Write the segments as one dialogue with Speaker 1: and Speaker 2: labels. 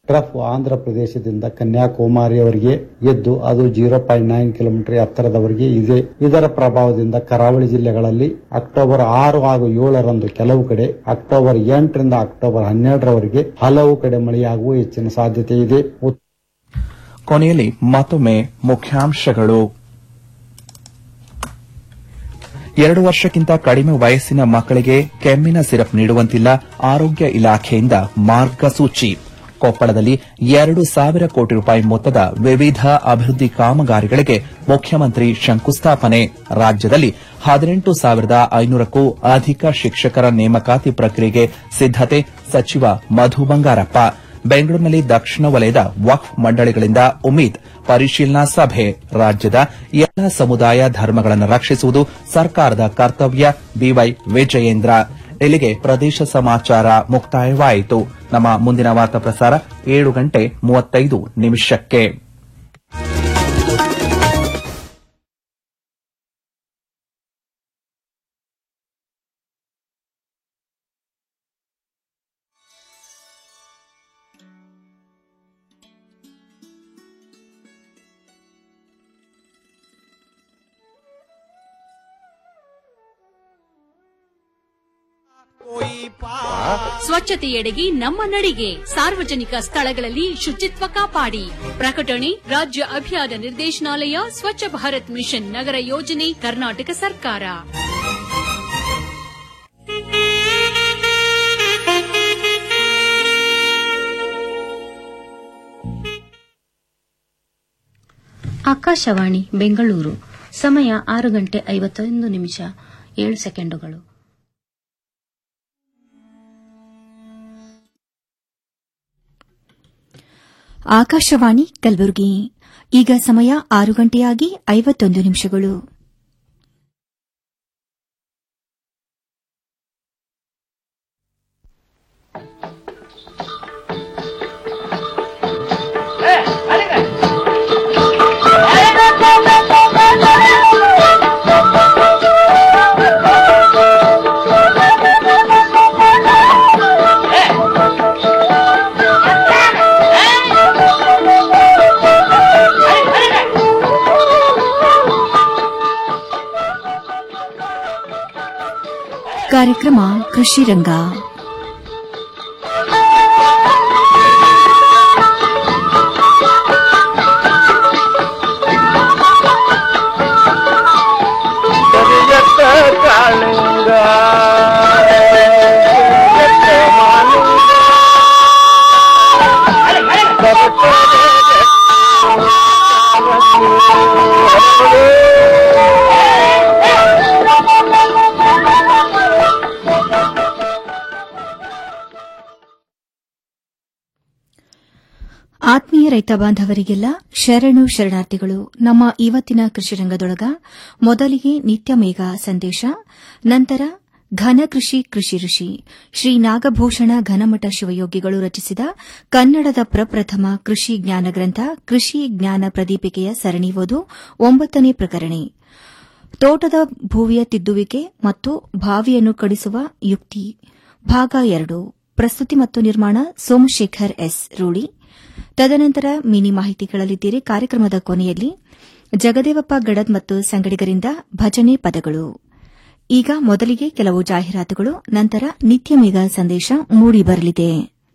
Speaker 1: Trough Andhra ಪ್ರದೇಶದಿಂದ ಕನ್ಯಾಕುಮಾರಿಯವರೆಗೆ ಎದ್ದು ಅದು ಜೀರೋ ಪಾಯಿಂಟ್ ನೈನ್ ಕಿಲೋಮೀಟರ್ ಎತ್ತರದವರೆಗೆ ಇದೆ ಇದರ ಪ್ರಭಾವದಿಂದ ಕರಾವಳಿ ಜಿಲ್ಲೆಗಳಲ್ಲಿ ಅಕ್ಟೋಬರ್ ಆರು ಹಾಗೂ ಏಳರಂದು ಕೆಲವು ಕಡೆ ಅಕ್ಟೋಬರ್ ಎಂಟರಿಂದ ಅಕ್ಟೋಬರ್ ಹನ್ನೆರಡರವರೆಗೆ ಹಲವು ಕಡೆ ಮಳೆಯಾಗುವ ಹೆಚ್ಚಿನ ಸಾಧ್ಯತೆ ಇದೆ ಉತ್-
Speaker 2: ಕೊನೆಯಲ್ಲಿ ಮತ್ತೊಮ್ಮೆ ಮುಖ್ಯಾಂಶಗಳು ಎರಡು ವರ್ಷಕ್ಕಿಂತ ಕಡಿಮೆ ವಯಸ್ಸಿನ ಮಕ್ಕಳಿಗೆ ಕೆಮ್ಮಿನ ಸಿರಪ್ ನೀಡುವಂತಿಲ್ಲ ಆರೋಗ್ಯ ಇಲಾಖೆಯಿಂದ ಮಾರ್ಗಸೂಚಿ ಕೊಪ್ಪಳದಲ್ಲಿ ಎರಡು ಸಾವಿರ ಕೋಟಿ ರೂಪಾಯಿ ಮೊತ್ತದ ವಿವಿಧ ಅಭಿವೃದ್ಧಿ ಕಾಮಗಾರಿಗಳಿಗೆ ಮುಖ್ಯಮಂತ್ರಿ ಶಂಕುಸ್ಥಾಪನೆ ರಾಜ್ಯದಲ್ಲಿ ಹದಿನೆಂಟು ಸಾವಿರದ ಐನೂರಕ್ಕೂ ಅಧಿಕ ಶಿಕ್ಷಕರ ನೇಮಕಾತಿ ಪ್ರಕ್ರಿಯೆಗೆ ಸಿದ್ದತೆ ಸಚಿವ ಮಧು ಬಂಗಾರಪ್ಪ ಬೆಂಗಳೂರಿನಲ್ಲಿ ದಕ್ಷಿಣ ವಲಯದ ವಕ್ಫ್ ಮಂಡಳಿಗಳಿಂದ ಉಮೀದ್ ಪರಿಶೀಲನಾ ಸಭೆ ರಾಜ್ಯದ ಎಲ್ಲ ಸಮುದಾಯ ಧರ್ಮಗಳನ್ನು ರಕ್ಷಿಸುವುದು ಸರ್ಕಾರದ ಕರ್ತವ್ಯ ಬಿವೈ ವಿಜಯೇಂದ್ರ ಇಲ್ಲಿಗೆ ಪ್ರದೇಶ ಸಮಾಚಾರ ಮುಕ್ತಾಯವಾಯಿತು ನಮ್ಮ ಮುಂದಿನ ವಾರ್ತಾ ಪ್ರಸಾರ ಏಳು ಗಂಟೆ ಮೂವತ್ತೈದು ನಿಮಿಷಕ್ಕೆ
Speaker 3: ಸ್ವಚ್ಛತೆಯೆಡೆಗೆ ನಮ್ಮ ನಡಿಗೆ ಸಾರ್ವಜನಿಕ ಸ್ಥಳಗಳಲ್ಲಿ ಶುಚಿತ್ವ ಕಾಪಾಡಿ ಪ್ರಕಟಣೆ ರಾಜ್ಯ ಅಭಿಯಾನ ನಿರ್ದೇಶನಾಲಯ ಸ್ವಚ್ಛ ಭಾರತ್ ಮಿಷನ್ ನಗರ ಯೋಜನೆ ಕರ್ನಾಟಕ ಸರ್ಕಾರ
Speaker 4: ಆಕಾಶವಾಣಿ ಬೆಂಗಳೂರು ಸಮಯ ಆರು ಗಂಟೆ ಐವತ್ತೊಂದು ನಿಮಿಷ ಏಳು ಸೆಕೆಂಡುಗಳು
Speaker 5: ಆಕಾಶವಾಣಿ ಕಲಬುರಗಿ ಈಗ ಸಮಯ ಆರು ಗಂಟೆಯಾಗಿ ಐವತ್ತೊಂದು ನಿಮಿಷಗಳು ಕಾರ್ಯಕ್ರಮ ಕೃಷಿ ರಂಗ ಆತ್ಮೀಯ ರೈತ ಬಾಂಧವರಿಗೆಲ್ಲ ಶರಣು ಶರಣಾರ್ಥಿಗಳು ನಮ್ಮ ಇವತ್ತಿನ ಕೃಷಿ ರಂಗದೊಳಗ ಮೊದಲಿಗೆ ನಿತ್ಯ ಮೇಘ ಸಂದೇಶ ನಂತರ ಘನ ಕೃಷಿ ಕೃಷಿ ಋಷಿ ಶ್ರೀ ನಾಗಭೂಷಣ ಘನಮಠ ಶಿವಯೋಗಿಗಳು ರಚಿಸಿದ ಕನ್ನಡದ ಪ್ರಪ್ರಥಮ ಕೃಷಿ ಜ್ಞಾನ ಗ್ರಂಥ ಕೃಷಿ ಜ್ಞಾನ ಪ್ರದೀಪಿಕೆಯ ಸರಣಿ ಓದು ಒಂಬತ್ತನೇ ಪ್ರಕರಣೆ ತೋಟದ ಭೂವಿಯ ತಿದ್ದುವಿಕೆ ಮತ್ತು ಬಾವಿಯನ್ನು ಕಡಿಸುವ ಯುಕ್ತಿ ಭಾಗ ಎರಡು ಪ್ರಸ್ತುತಿ ಮತ್ತು ನಿರ್ಮಾಣ ಸೋಮಶೇಖರ್ ಎಸ್ ರೂಢಿ ತದನಂತರ ಮಿನಿ ಮಾಹಿತಿಗಳಲ್ಲಿದ್ದೀರಿ ಕಾರ್ಯಕ್ರಮದ ಕೊನೆಯಲ್ಲಿ ಜಗದೇವಪ್ಪ ಗಡದ್ ಮತ್ತು ಸಂಗಡಿಗರಿಂದ ಭಜನೆ ಪದಗಳು ಈಗ ಮೊದಲಿಗೆ ಕೆಲವು ಜಾಹೀರಾತುಗಳು ನಂತರ ನಿತ್ಯ ಮೇಘ ಸಂದೇಶ ಮೂಡಿ ಬರಲಿದೆ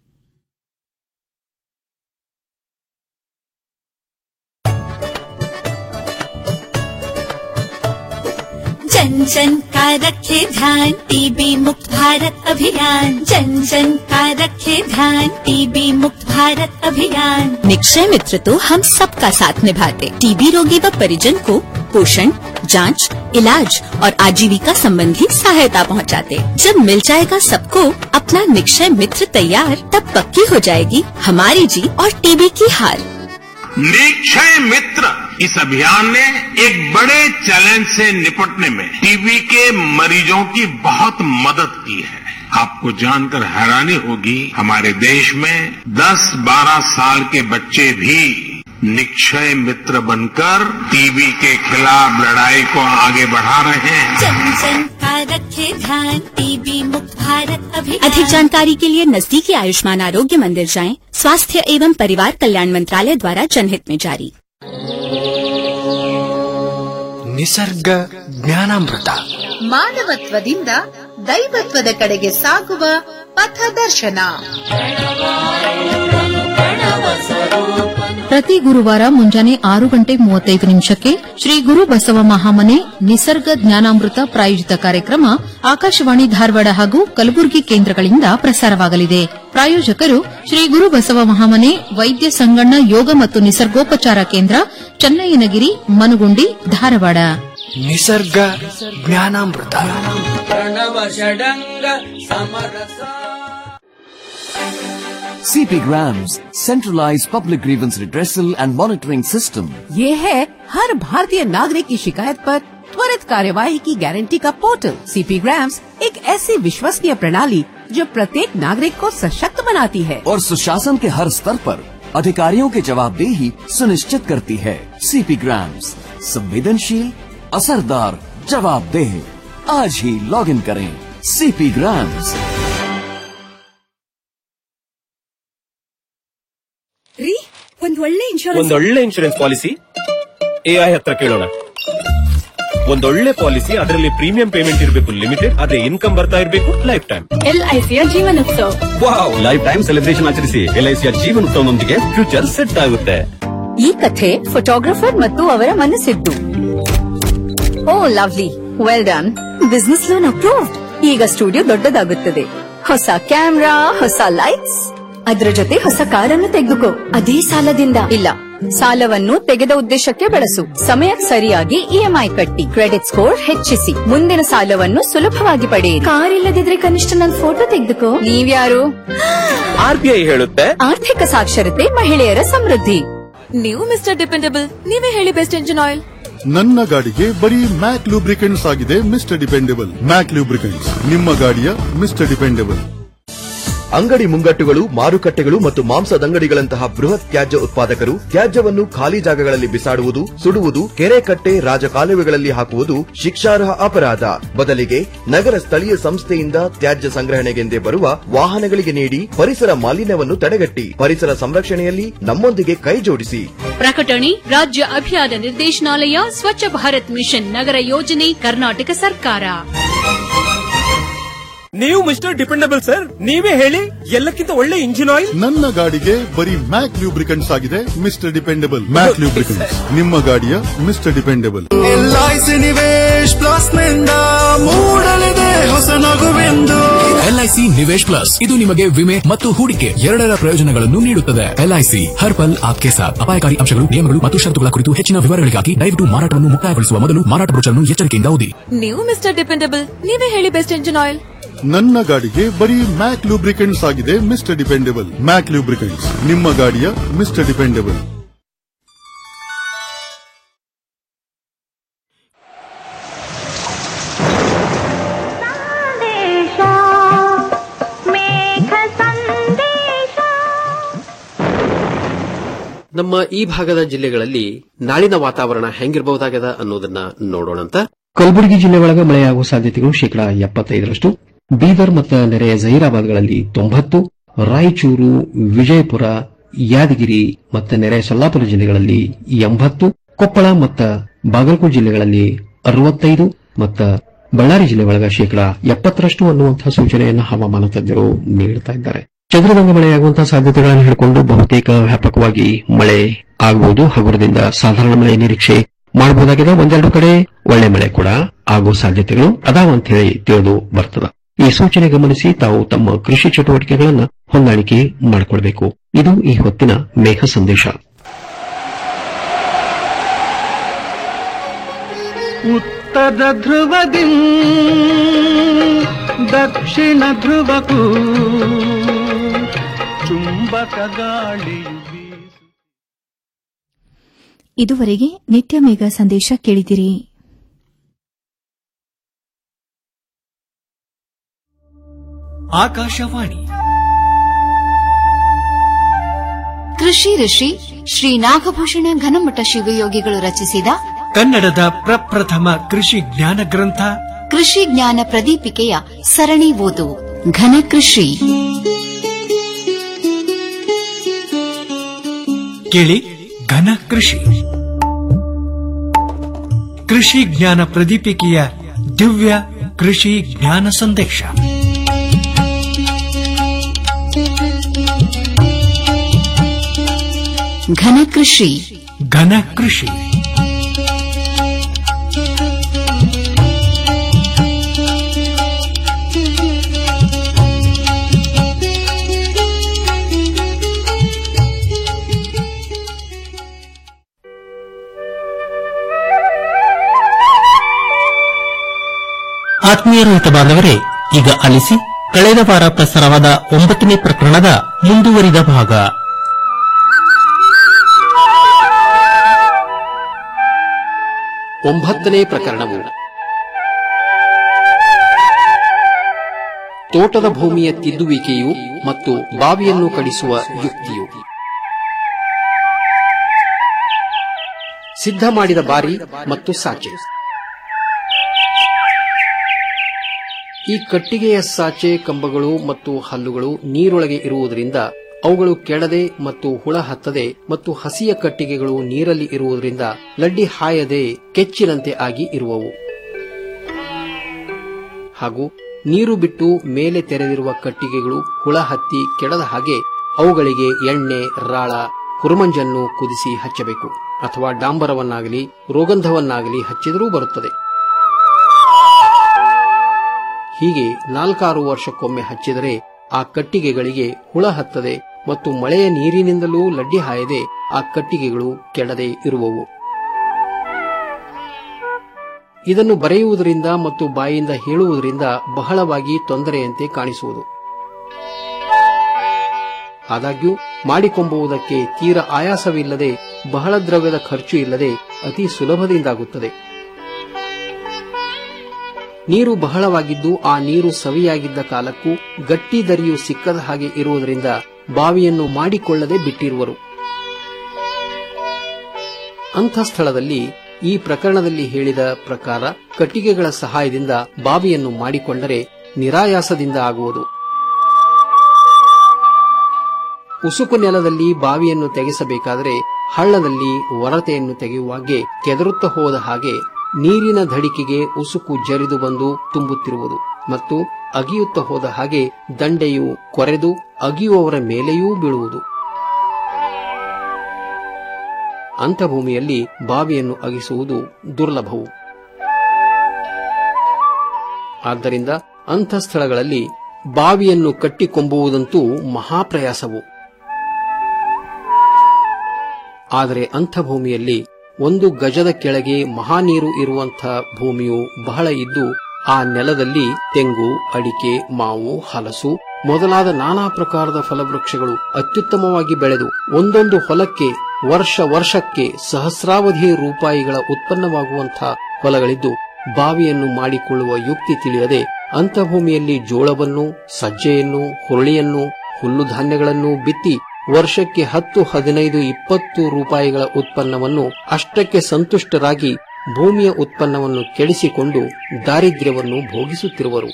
Speaker 6: जन जन का रखे ध्यान टीबी मुक्त भारत अभियान जन जन का रखे ध्यान टीबी मुक्त भारत अभियान निक्षय मित्र तो हम सबका साथ निभाते टीबी रोगी व परिजन को पोषण जांच, इलाज और आजीविका संबंधी सहायता पहुंचाते। जब मिल जाएगा सबको अपना निक्षय मित्र तैयार तब पक्की हो जाएगी हमारी जीत और टीबी की हार
Speaker 7: निक्षय मित्र इस अभियान ने एक बड़े चैलेंज से निपटने में टीबी के मरीजों की बहुत मदद की है आपको जानकर हैरानी होगी हमारे देश में 10-12 साल के बच्चे भी निक्षय मित्र बनकर टीबी के खिलाफ लड़ाई को आगे बढ़ा रहे हैं
Speaker 6: जन जन का रखे ध्यान टीबी मुक्त भारत अभियान अधिक जानकारी के लिए नजदीकी आयुष्मान आरोग्य मंदिर जाएं स्वास्थ्य एवं परिवार कल्याण मंत्रालय द्वारा जनहित में जारी
Speaker 8: ನಿಸರ್ಗ ಜ್ಞಾನಾಮೃತ
Speaker 9: ಮಾನವತ್ವದಿಂದ ದೈವತ್ವದ ಕಡೆಗೆ ಸಾಗುವ ಪಥದರ್ಶನ
Speaker 10: ಪ್ರತಿ ಗುರುವಾರ ಮುಂಜಾನೆ ಆರು ಗಂಟೆ ಮೂವತ್ತೈದು ನಿಮಿಷಕ್ಕೆ ಶ್ರೀ ಗುರು ಬಸವ ಮಹಾಮನೆ ನಿಸರ್ಗ ಜ್ಞಾನಾಮೃತ ಪ್ರಾಯೋಜಿತ ಕಾರ್ಯಕ್ರಮ ಆಕಾಶವಾಣಿ ಧಾರವಾಡ ಹಾಗೂ ಕಲಬುರಗಿ ಕೇಂದ್ರಗಳಿಂದ ಪ್ರಸಾರವಾಗಲಿದೆ ಪ್ರಾಯೋಜಕರು ಶ್ರೀ ಗುರು ಬಸವ ಮಹಾಮನೆ ವೈದ್ಯ ಸಂಗಣ್ಣ ಯೋಗ ಮತ್ತು ನಿಸರ್ಗೋಪಚಾರ ಕೇಂದ್ರ ಚನ್ನಯ್ಯನಗಿರಿ ಮನುಗುಂಡಿ ಧಾರವಾಡ
Speaker 8: ನಿಸರ್ಗ ಜ್ಞಾನಾಮೃತ
Speaker 11: CP Grams, centralized public grievance redressal and monitoring system.
Speaker 12: ये है हर भारतीय नागरिक की शिकायत पर त्वरित कार्यवाही की गारंटी का पोर्टल सीपी ग्राम्स एक ऐसी विश्वसनीय प्रणाली जो प्रत्येक नागरिक को सशक्त बनाती है
Speaker 11: और सुशासन के हर स्तर पर अधिकारियों की जवाबदेही सुनिश्चित करती है सीपी ग्राम्स संवेदनशील असरदार जवाबदेह आज ही लॉग इन करें सीपी ग्राम्स
Speaker 6: ರೀ ಒಂದ್ ಒಳ್ಳೆ ಇನ್ಶೂರೆನ್ಸ್
Speaker 13: ಒಂದೊಳ್ಳೆ ಇನ್ಶೂರೆನ್ಸ್ ಪಾಲಿಸಿ ಎಐ ಹತ್ರ ಕೇಳೋಣ ಒಂದೊಳ್ಳೆ ಪಾಲಿಸಿ ಅದರಲ್ಲಿ ಪ್ರೀಮಿಯಂ ಪೇಮೆಂಟ್ ಇರಬೇಕು ಲಿಮಿಟೆಡ್ ಅದೇ ಇನ್ಕಮ್ ಬರ್ತಾ ಇರಬೇಕು ಲೈಫ್ ಟೈಮ್
Speaker 6: ಎಲ್ಐಸಿಯ Jeevanotsav
Speaker 13: wow lifetime celebration ಆಚರಿಸಿ ಎಲ್ಐಸಿಯ ಜೀವನೋತ್ಸವದೊಂದಿಗೆ ಫ್ಯೂಚರ್ ಸೆಟ್ ಆಗುತ್ತೆ
Speaker 14: ಈ ಕಥೆ ಫೋಟೋಗ್ರಫರ್ ಮತ್ತು ಅವರ ಮನಸ್ಸಿದ್ದು oh lovely well done business loan approved ಈಗ ಸ್ಟುಡಿಯೋ ದೊಡ್ಡದಾಗುತ್ತದೆ ಹೊಸ ಕ್ಯಾಮ್ರಾ ಹೊಸ ಲೈಟ್ಸ್ ಅದರ ಜೊತೆ ಹೊಸ ಕಾರನ್ನು ತೆಗೆದುಕೋ ಅದೇ ಸಾಲದಿಂದ ಇಲ್ಲ ಸಾಲವನ್ನು ತೆಗೆದ ಉದ್ದೇಶಕ್ಕೆ ಬಳಸು ಸಮಯಕ್ಕೆ ಸರಿಯಾಗಿ ಇಎಂಐ ಕಟ್ಟಿ ಕ್ರೆಡಿಟ್ ಸ್ಕೋರ್ ಹೆಚ್ಚಿಸಿ ಮುಂದಿನ ಸಾಲವನ್ನು ಸುಲಭವಾಗಿ ಪಡೆಯಿರಿ ಕಾರ್ ಇಲ್ಲದಿದ್ರೆ ಕನಿಷ್ಠ ನನ್ನ ಫೋಟೋ ತೆಗೆದುಕೋ ನೀವ್ಯಾರು
Speaker 13: ಆರ್ಬಿಐ ಹೇಳುತ್ತೆ
Speaker 14: ಆರ್ಥಿಕ ಸಾಕ್ಷರತೆ ಮಹಿಳೆಯರ ಸಮೃದ್ಧಿ
Speaker 15: ನೀವು ಮಿಸ್ಟರ್ ಡಿಪೆಂಡಬಲ್ ನೀವೇ ಹೇಳಿ ಬೆಸ್ಟ್ ಎಂಜಿನ್ ಆಯಿಲ್
Speaker 16: ನನ್ನ ಗಾಡಿಗೆ ಬರೀ ಮ್ಯಾಕ್ ಲೂಬ್ರಿಕೆಂಟ್ಸ್ ಆಗಿದೆ ಮಿಸ್ಟರ್ ಡಿಪೆಂಡೆಬಲ್ ಮ್ಯಾಕ್ ಲೂಬ್ರಿಕೆಂಟ್ಸ್ ನಿಮ್ಮ ಗಾಡಿಯ ಮಿಸ್ಟರ್ ಡಿಪೆಂಡೆಬಲ್
Speaker 17: ಅಂಗಡಿ ಮುಂಗಟ್ಟುಗಳು ಮಾರುಕಟ್ಟೆಗಳು ಮತ್ತು ಮಾಂಸದಂಗಡಿಗಳಂತಹ ಬೃಹತ್ ತ್ಯಾಜ್ಯ ಉತ್ಪಾದಕರು ತ್ಯಾಜ್ಯವನ್ನು ಖಾಲಿ ಜಾಗಗಳಲ್ಲಿ ಬಿಸಾಡುವುದು ಸುಡುವುದು ಕೆರೆ ಕಟ್ಟೆ ರಾಜಕಾಲುವೆಗಳಲ್ಲಿ ಹಾಕುವುದು ಶಿಕ್ಷಾರ್ಹ ಅಪರಾಧ ಬದಲಿಗೆ ನಗರ ಸ್ಥಳೀಯ ಸಂಸ್ಥೆಯಿಂದ ತ್ಯಾಜ್ಯ ಸಂಗ್ರಹಣೆಗೆಂದೇ ಬರುವ ವಾಹನಗಳಿಗೆ ನೀಡಿ ಪರಿಸರ ಮಾಲಿನ್ಯವನ್ನು ತಡೆಗಟ್ಟಿ ಪರಿಸರ ಸಂರಕ್ಷಣೆಯಲ್ಲಿ ನಮ್ಮೊಂದಿಗೆ ಕೈ ಜೋಡಿಸಿ
Speaker 3: ಪ್ರಕಟಣೆ ರಾಜ್ಯ ಅಭಿಯಾನ ನಿರ್ದೇಶನಾಲಯ ಸ್ವಚ್ಛ ಭಾರತ್ ಮಿಷನ್ ನಗರ ಯೋಜನೆ ಕರ್ನಾಟಕ ಸರ್ಕಾರ
Speaker 13: ನೀವು ಮಿಸ್ಟರ್ ಡಿಪೆಂಡಬಲ್ ಸರ್ ನೀವೇ ಹೇಳಿ ಎಲ್ಲಕ್ಕಿಂತ ಒಳ್ಳೆ ಇಂಜಿನ್ ಆಯಿಲ್
Speaker 16: ನನ್ನ ಗಾಡಿಗೆ ಬರೀ ಮ್ಯಾಕ್ ಲೂಬ್ರಿಕೆಂಟ್ಸ್ ಆಗಿದೆ ಮಿಸ್ಟರ್ ಡಿಪೆಂಡೆಬಲ್ ಮ್ಯಾಕ್ ಲೂಬ್ರಿಕೆಂಟ್ಸ್ ನಿಮ್ಮ ಗಾಡಿಯ mister dependable
Speaker 8: LIC Nivesh plus ನಿಂದ ಮೂಡಲಿದೆ ಹೊಸ ನಗುವೆಂದು
Speaker 18: ಎಲ್ಐಸಿ ನಿವೇಶ್ ಪ್ಲಸ್ ಇದು ನಿಮಗೆ ವಿಮೆ ಮತ್ತು ಹೂಡಿಕೆ ಎರಡರ ಪ್ರಯೋಜನಗಳನ್ನು ನೀಡುತ್ತದೆ ಎಲ್ಐಸಿ ಹರ್ ಪಲ್ ಆಪ್ಕೆ ಸಾಥ್ ಅಪಾಯಕಾರಿ ಅಂಶಗಳು ನಿಯಮಗಳು ಮತ್ತು ಷರತ್ತುಗಳ ಕುರಿತು ಹೆಚ್ಚಿನ ವಿವರಗಳಿಗಾಗಿ ದಯವಿಟ್ಟು ಮಾರಾಟವನ್ನು ಮುಕ್ತಾಯಗೊಳಿಸುವ ಮೊದಲು ಮಾರಾಟ ಬ್ರೋಚರ್ನ್ನು ಎಚ್ಚರಿಕೆಯಿಂದ ಓದಿ
Speaker 15: ನೀವು ಮಿಸ್ಟರ್ ಡಿಪೆಂಡಬಲ್ ನೀವೇ ಹೇಳಿ ಬೆಸ್ಟ್ ಎಂಜಿನ್ ಆಯಿಲ್
Speaker 16: ನನ್ನ ಗಾಡಿಗೆ ಬರೀ ಮ್ಯಾಕ್ ಲೂಬ್ರಿಕೆಂಟ್ಸ್ ಆಗಿದೆ ಮಿಸ್ಟರ್ ಡಿಪೆಂಡೆಬಲ್ ಮ್ಯಾಕ್ ಲೂಬ್ರಿಕೆಂಟ್ಸ್ ನಿಮ್ಮ ಗಾಡಿಯ ಮಿಸ್ಟರ್ ಡಿಪೆಂಡೆಬಲ್
Speaker 19: ನಮ್ಮ ಈ ಭಾಗದ ಜಿಲ್ಲೆಗಳಲ್ಲಿ ನಾಳಿನ ವಾತಾವರಣ ಹೆಂಗಿರಬಹುದಾಗದ ಅನ್ನೋದನ್ನ ನೋಡೋಣಂತ
Speaker 20: ಕಲಬುರಗಿ ಜಿಲ್ಲೆ ಒಳಗ ಮಳೆಯಾಗುವ ಸಾಧ್ಯತೆಗಳು ಶೇಕಡಾ ಎಪ್ಪತ್ತೈದರಷ್ಟು ಬೀದರ್ ಮತ್ತು ನೆರೆಯ ಜಹೀರಾಬಾದ್ಗಳಲ್ಲಿ ತೊಂಬತ್ತು ರಾಯಚೂರು ವಿಜಯಪುರ ಯಾದಗಿರಿ ಮತ್ತು ನೆರೆಯ ಸೊಲ್ಲಾಪುರ ಜಿಲ್ಲೆಗಳಲ್ಲಿ ಎಂಬತ್ತು ಕೊಪ್ಪಳ ಮತ್ತು ಬಾಗಲಕೋಟೆ ಜಿಲ್ಲೆಗಳಲ್ಲಿ ಅರವತ್ತೈದು ಮತ್ತು ಬಳ್ಳಾರಿ ಜಿಲ್ಲೆ ಒಳಗ ಶೇಕಡಾ ಎಪ್ಪತ್ತರಷ್ಟು ಅನ್ನುವಂತಹ ಸೂಚನೆಯನ್ನು ಹವಾಮಾನ ತಜ್ಞರು ನೀಡುತ್ತಾ ಇದ್ದಾರೆ ಚಂದ್ರದಂಗ ಮಳೆಯಾಗುವಂತಹ ಸಾಧ್ಯತೆಗಳನ್ನು ಹಿಡ್ಕೊಂಡು ಬಹುತೇಕ ವ್ಯಾಪಕವಾಗಿ ಮಳೆ ಆಗಬಹುದು ಹಗುರದಿಂದ ಸಾಧಾರಣ ಮಳೆ ನಿರೀಕ್ಷೆ ಮಾಡಬಹುದಾಗಿದೆ ಒಂದೆರಡು ಕಡೆ ಒಳ್ಳೆ ಮಳೆ ಕೂಡ ಆಗುವ ಸಾಧ್ಯತೆಗಳು ಅದಾವ ಅಂತ ಹೇಳಿ ತಿಳಿದು ಬರ್ತದ ಈ ಸೂಚನೆ ಗಮನಿಸಿ ತಾವು ತಮ್ಮ ಕೃಷಿ ಚಟುವಟಿಕೆಗಳನ್ನು ಹೊಂದಾಣಿಕೆ ಮಾಡಿಕೊಳ್ಬೇಕು ಇದು ಈ ಹೊತ್ತಿನ ಮೇಘ ಸಂದೇಶ
Speaker 21: ಉತ್ತರ ಧ್ರುವದಿ ದಕ್ಷಿಣ ಧ್ರುವಕ್ಕೂ ಚುಂಬಕ ಗಾಳಿಯು
Speaker 5: ಇದುವರೆಗೆ ನಿತ್ಯ ಮೇಘ ಸಂದೇಶ ಕೇಳಿದಿರಿ
Speaker 18: ಆಕಾಶವಾಣಿ
Speaker 22: ಕೃಷಿ ಋಷಿ
Speaker 1: ಶ್ರೀ ನಾಗಭೂಷಣ ಘನಮಠ ಶಿವಯೋಗಿಗಳು ರಚಿಸಿದ
Speaker 22: ಕನ್ನಡದ ಪ್ರಪ್ರಥಮ ಕೃಷಿ ಜ್ಞಾನ ಗ್ರಂಥ
Speaker 1: ಕೃಷಿ ಜ್ಞಾನ ಪ್ರದೀಪಿಕೆಯ ಸರಣಿ ಓದು ಘನ ಕೃಷಿ
Speaker 22: ಕೇಳಿ ಘನ ಕೃಷಿ ಕೃಷಿ ಜ್ಞಾನ ಪ್ರದೀಪಿಕೆಯ ದಿವ್ಯ ಕೃಷಿ ಜ್ಞಾನ ಸಂದೇಶ
Speaker 1: ಘನ ಕೃಷಿ
Speaker 22: ಘನ ಕೃಷಿ
Speaker 23: ಆತ್ಮೀಯ ರೈತ ಬಾಂಧವರೇ ಈಗ ಆಲಿಸಿ ಕಳೆದ ವಾರ ಪ್ರಸಾರವಾದ ಒಂಬತ್ತನೇ ಪ್ರಕರಣದ ಮುಂದುವರಿದ ಭಾಗ
Speaker 19: ಒಂಬತ್ತನೇ ಪ್ರಕರಣವು ತೋಟದ ಭೂಮಿಯ ತಿದ್ದುವಿಕೆಯು ಮತ್ತು ಬಾವಿಯನ್ನು ಕಡಿಸುವ ಯುಕ್ತಿಯು ಸಿದ್ಧ ಮಾಡಿದ ಬಾರಿ ಮತ್ತು ಸಾಚೆ ಈ ಕಟ್ಟಿಗೆಯ ಸಾಚೆ ಕಂಬಗಳು ಮತ್ತು ಹಲ್ಲುಗಳು ನೀರೊಳಗೆ ಇರುವುದರಿಂದ ಅವುಗಳು ಕೆಡದೆ ಮತ್ತು ಹುಳ ಹತ್ತದೆ ಮತ್ತು ಹಸಿಯ ಕಟ್ಟಿಗೆಗಳು ನೀರಲ್ಲಿ ಇರುವುದರಿಂದ ಲಡ್ಡಿ ಹಾಯದೆ ಕೆಚ್ಚಿನಂತೆ ಆಗಿ ಇರುವವು ಹಾಗೂ ನೀರು ಬಿಟ್ಟು ಮೇಲೆ ತೆರೆದಿರುವ ಕಟ್ಟಿಗೆಗಳು ಹುಳ ಹತ್ತಿ ಕೆಡದ ಹಾಗೆ ಅವುಗಳಿಗೆ ಎಣ್ಣೆ ರಾಳ ಹುರುಮಂಜನ್ನು ಕುದಿಸಿ ಹಚ್ಚಬೇಕು ಅಥವಾ ಡಾಂಬರವನ್ನಾಗಲಿ ರೋಗಂಧವನ್ನಾಗಲಿ ಹಚ್ಚಿದರೂ ಬರುತ್ತದೆ ಹೀಗೆ ನಾಲ್ಕಾರು ವರ್ಷಕ್ಕೊಮ್ಮೆ ಹಚ್ಚಿದರೆ ಆ ಕಟ್ಟಿಗೆಗಳಿಗೆ ಹುಳ ಹತ್ತದೆ ಮತ್ತು ಮಳೆಯ ನೀರಿನಿಂದಲೂ ಲಡ್ಡಿ ಹಾಯದೆ ಆ ಕಟ್ಟಿಗೆಗಳು ಕೆಡದೆ ಇರುವವು ಇದನ್ನು ಬರೆಯುವುದರಿಂದ ಮತ್ತು ಬಾಯಿಂದ ಹೇಳುವುದರಿಂದ ಬಹಳವಾಗಿ ತೊಂದರೆಯಂತೆ ಕಾಣಿಸುವುದು ಆದಾಗ್ಯೂ ಮಾಡಿಕೊಂಬುವುದಕ್ಕೆ ತೀರ ಆಯಾಸವಿಲ್ಲದೆ ಬಹಳ ದ್ರವ್ಯದ ಖರ್ಚು ಇಲ್ಲದೆ ಅತಿ ಸುಲಭದಿಂದಾಗುತ್ತದೆ ನೀರು ಬಹಳವಾಗಿದ್ದು ಆ ನೀರು ಸವಿಯಾಗಿದ್ದ ಕಾಲಕ್ಕೂ ಗಟ್ಟಿ ದರಿಯು ಸಿಕ್ಕದ ಹಾಗೆ ಇರುವುದರಿಂದ ಬಾವಿಯನ್ನು ಮಾಡಿಕೊಳ್ಳದೆ ಬಿಟ್ಟಿರುವರು ಅಂಥ ಸ್ಥಳದಲ್ಲಿ ಈ ಪ್ರಕರಣದಲ್ಲಿ ಹೇಳಿದ ಪ್ರಕಾರ ಕಟ್ಟಿಗೆಗಳ ಸಹಾಯದಿಂದ ಬಾವಿಯನ್ನು ಮಾಡಿಕೊಂಡರೆ ನಿರಾಯಾಸದಿಂದ ಆಗುವುದು ಉಸುಕು ನೆಲದಲ್ಲಿ ಬಾವಿಯನ್ನು ತೆಗೆಸಬೇಕಾದರೆ ಹಳ್ಳದಲ್ಲಿ ಒರತೆಯನ್ನು ತೆಗೆಯುವಾಗೆ ಕೆದರುತ್ತಾ ಹೋದ ಹಾಗೆ ನೀರಿನ ಧಡಿಕೆಗೆ ಉಸುಕು ಜರಿದು ಬಂದು ತುಂಬುತ್ತಿರುವುದು ಮತ್ತು ಅಗಿಯುತ್ತಾ ಹೋದ ಹಾಗೆ ದಂಡೆಯು ಕೊರೆದು ಅಗಿಯುವವರ ಮೇಲೆಯೂ ಬೀಳುವುದು ಅಂಥ ಭೂಮಿಯಲ್ಲಿ ಬಾವಿಯನ್ನು ಅಗಿಸುವುದು ದುರ್ಲಭವು ಆದ್ದರಿಂದ ಅಂಥ ಸ್ಥಳಗಳಲ್ಲಿ ಬಾವಿಯನ್ನು ಕಟ್ಟಿಕೊಂಬುವುದಂತೂ ಮಹಾಪ್ರಯಾಸವು ಆದರೆ ಅಂಥ ಭೂಮಿಯಲ್ಲಿ ಒಂದು ಗಜದ ಕೆಳಗೆ ಮಹಾನೀರು ಇರುವಂಥ ಭೂಮಿಯು ಬಹಳ ಇದ್ದು ಆ ನೆಲದಲ್ಲಿ ತೆಂಗು ಅಡಿಕೆ ಮಾವು ಹಲಸು ಮೊದಲಾದ ನಾನಾ ಪ್ರಕಾರದ ಫಲವೃಕ್ಷಗಳು ಅತ್ಯುತ್ತಮವಾಗಿ ಬೆಳೆದು ಒಂದೊಂದು ಹೊಲಕ್ಕೆ ವರ್ಷ ವರ್ಷಕ್ಕೆ ಸಹಸ್ರಾವಧಿ ರೂಪಾಯಿಗಳ ಉತ್ಪನ್ನವಾಗುವಂಥ ಹೊಲಗಳಿದ್ದು ಬಾವಿಯನ್ನು ಮಾಡಿಕೊಳ್ಳುವ ಯುಕ್ತಿ ತಿಳಿಯದೆ ಅಂಥ ಭೂಮಿಯಲ್ಲಿ ಜೋಳವನ್ನು ಸಜ್ಜೆಯನ್ನು ಹುರುಳಿಯನ್ನು ಹುಲ್ಲು ಧಾನ್ಯಗಳನ್ನು ಬಿತ್ತಿ ವರ್ಷಕ್ಕೆ ಹತ್ತು ಹದಿನೈದು ಇಪ್ಪತ್ತು ರೂಪಾಯಿಗಳ ಉತ್ಪನ್ನವನ್ನು ಅಷ್ಟಕ್ಕೆ ಸಂತುಷ್ಟರಾಗಿ ಭೂಮಿಯ ಉತ್ಪನ್ನವನ್ನು ಕೆಡಿಸಿಕೊಂಡು ದಾರಿದ್ರ್ಯವನ್ನು ಭೋಗಿಸುತ್ತಿರುವರು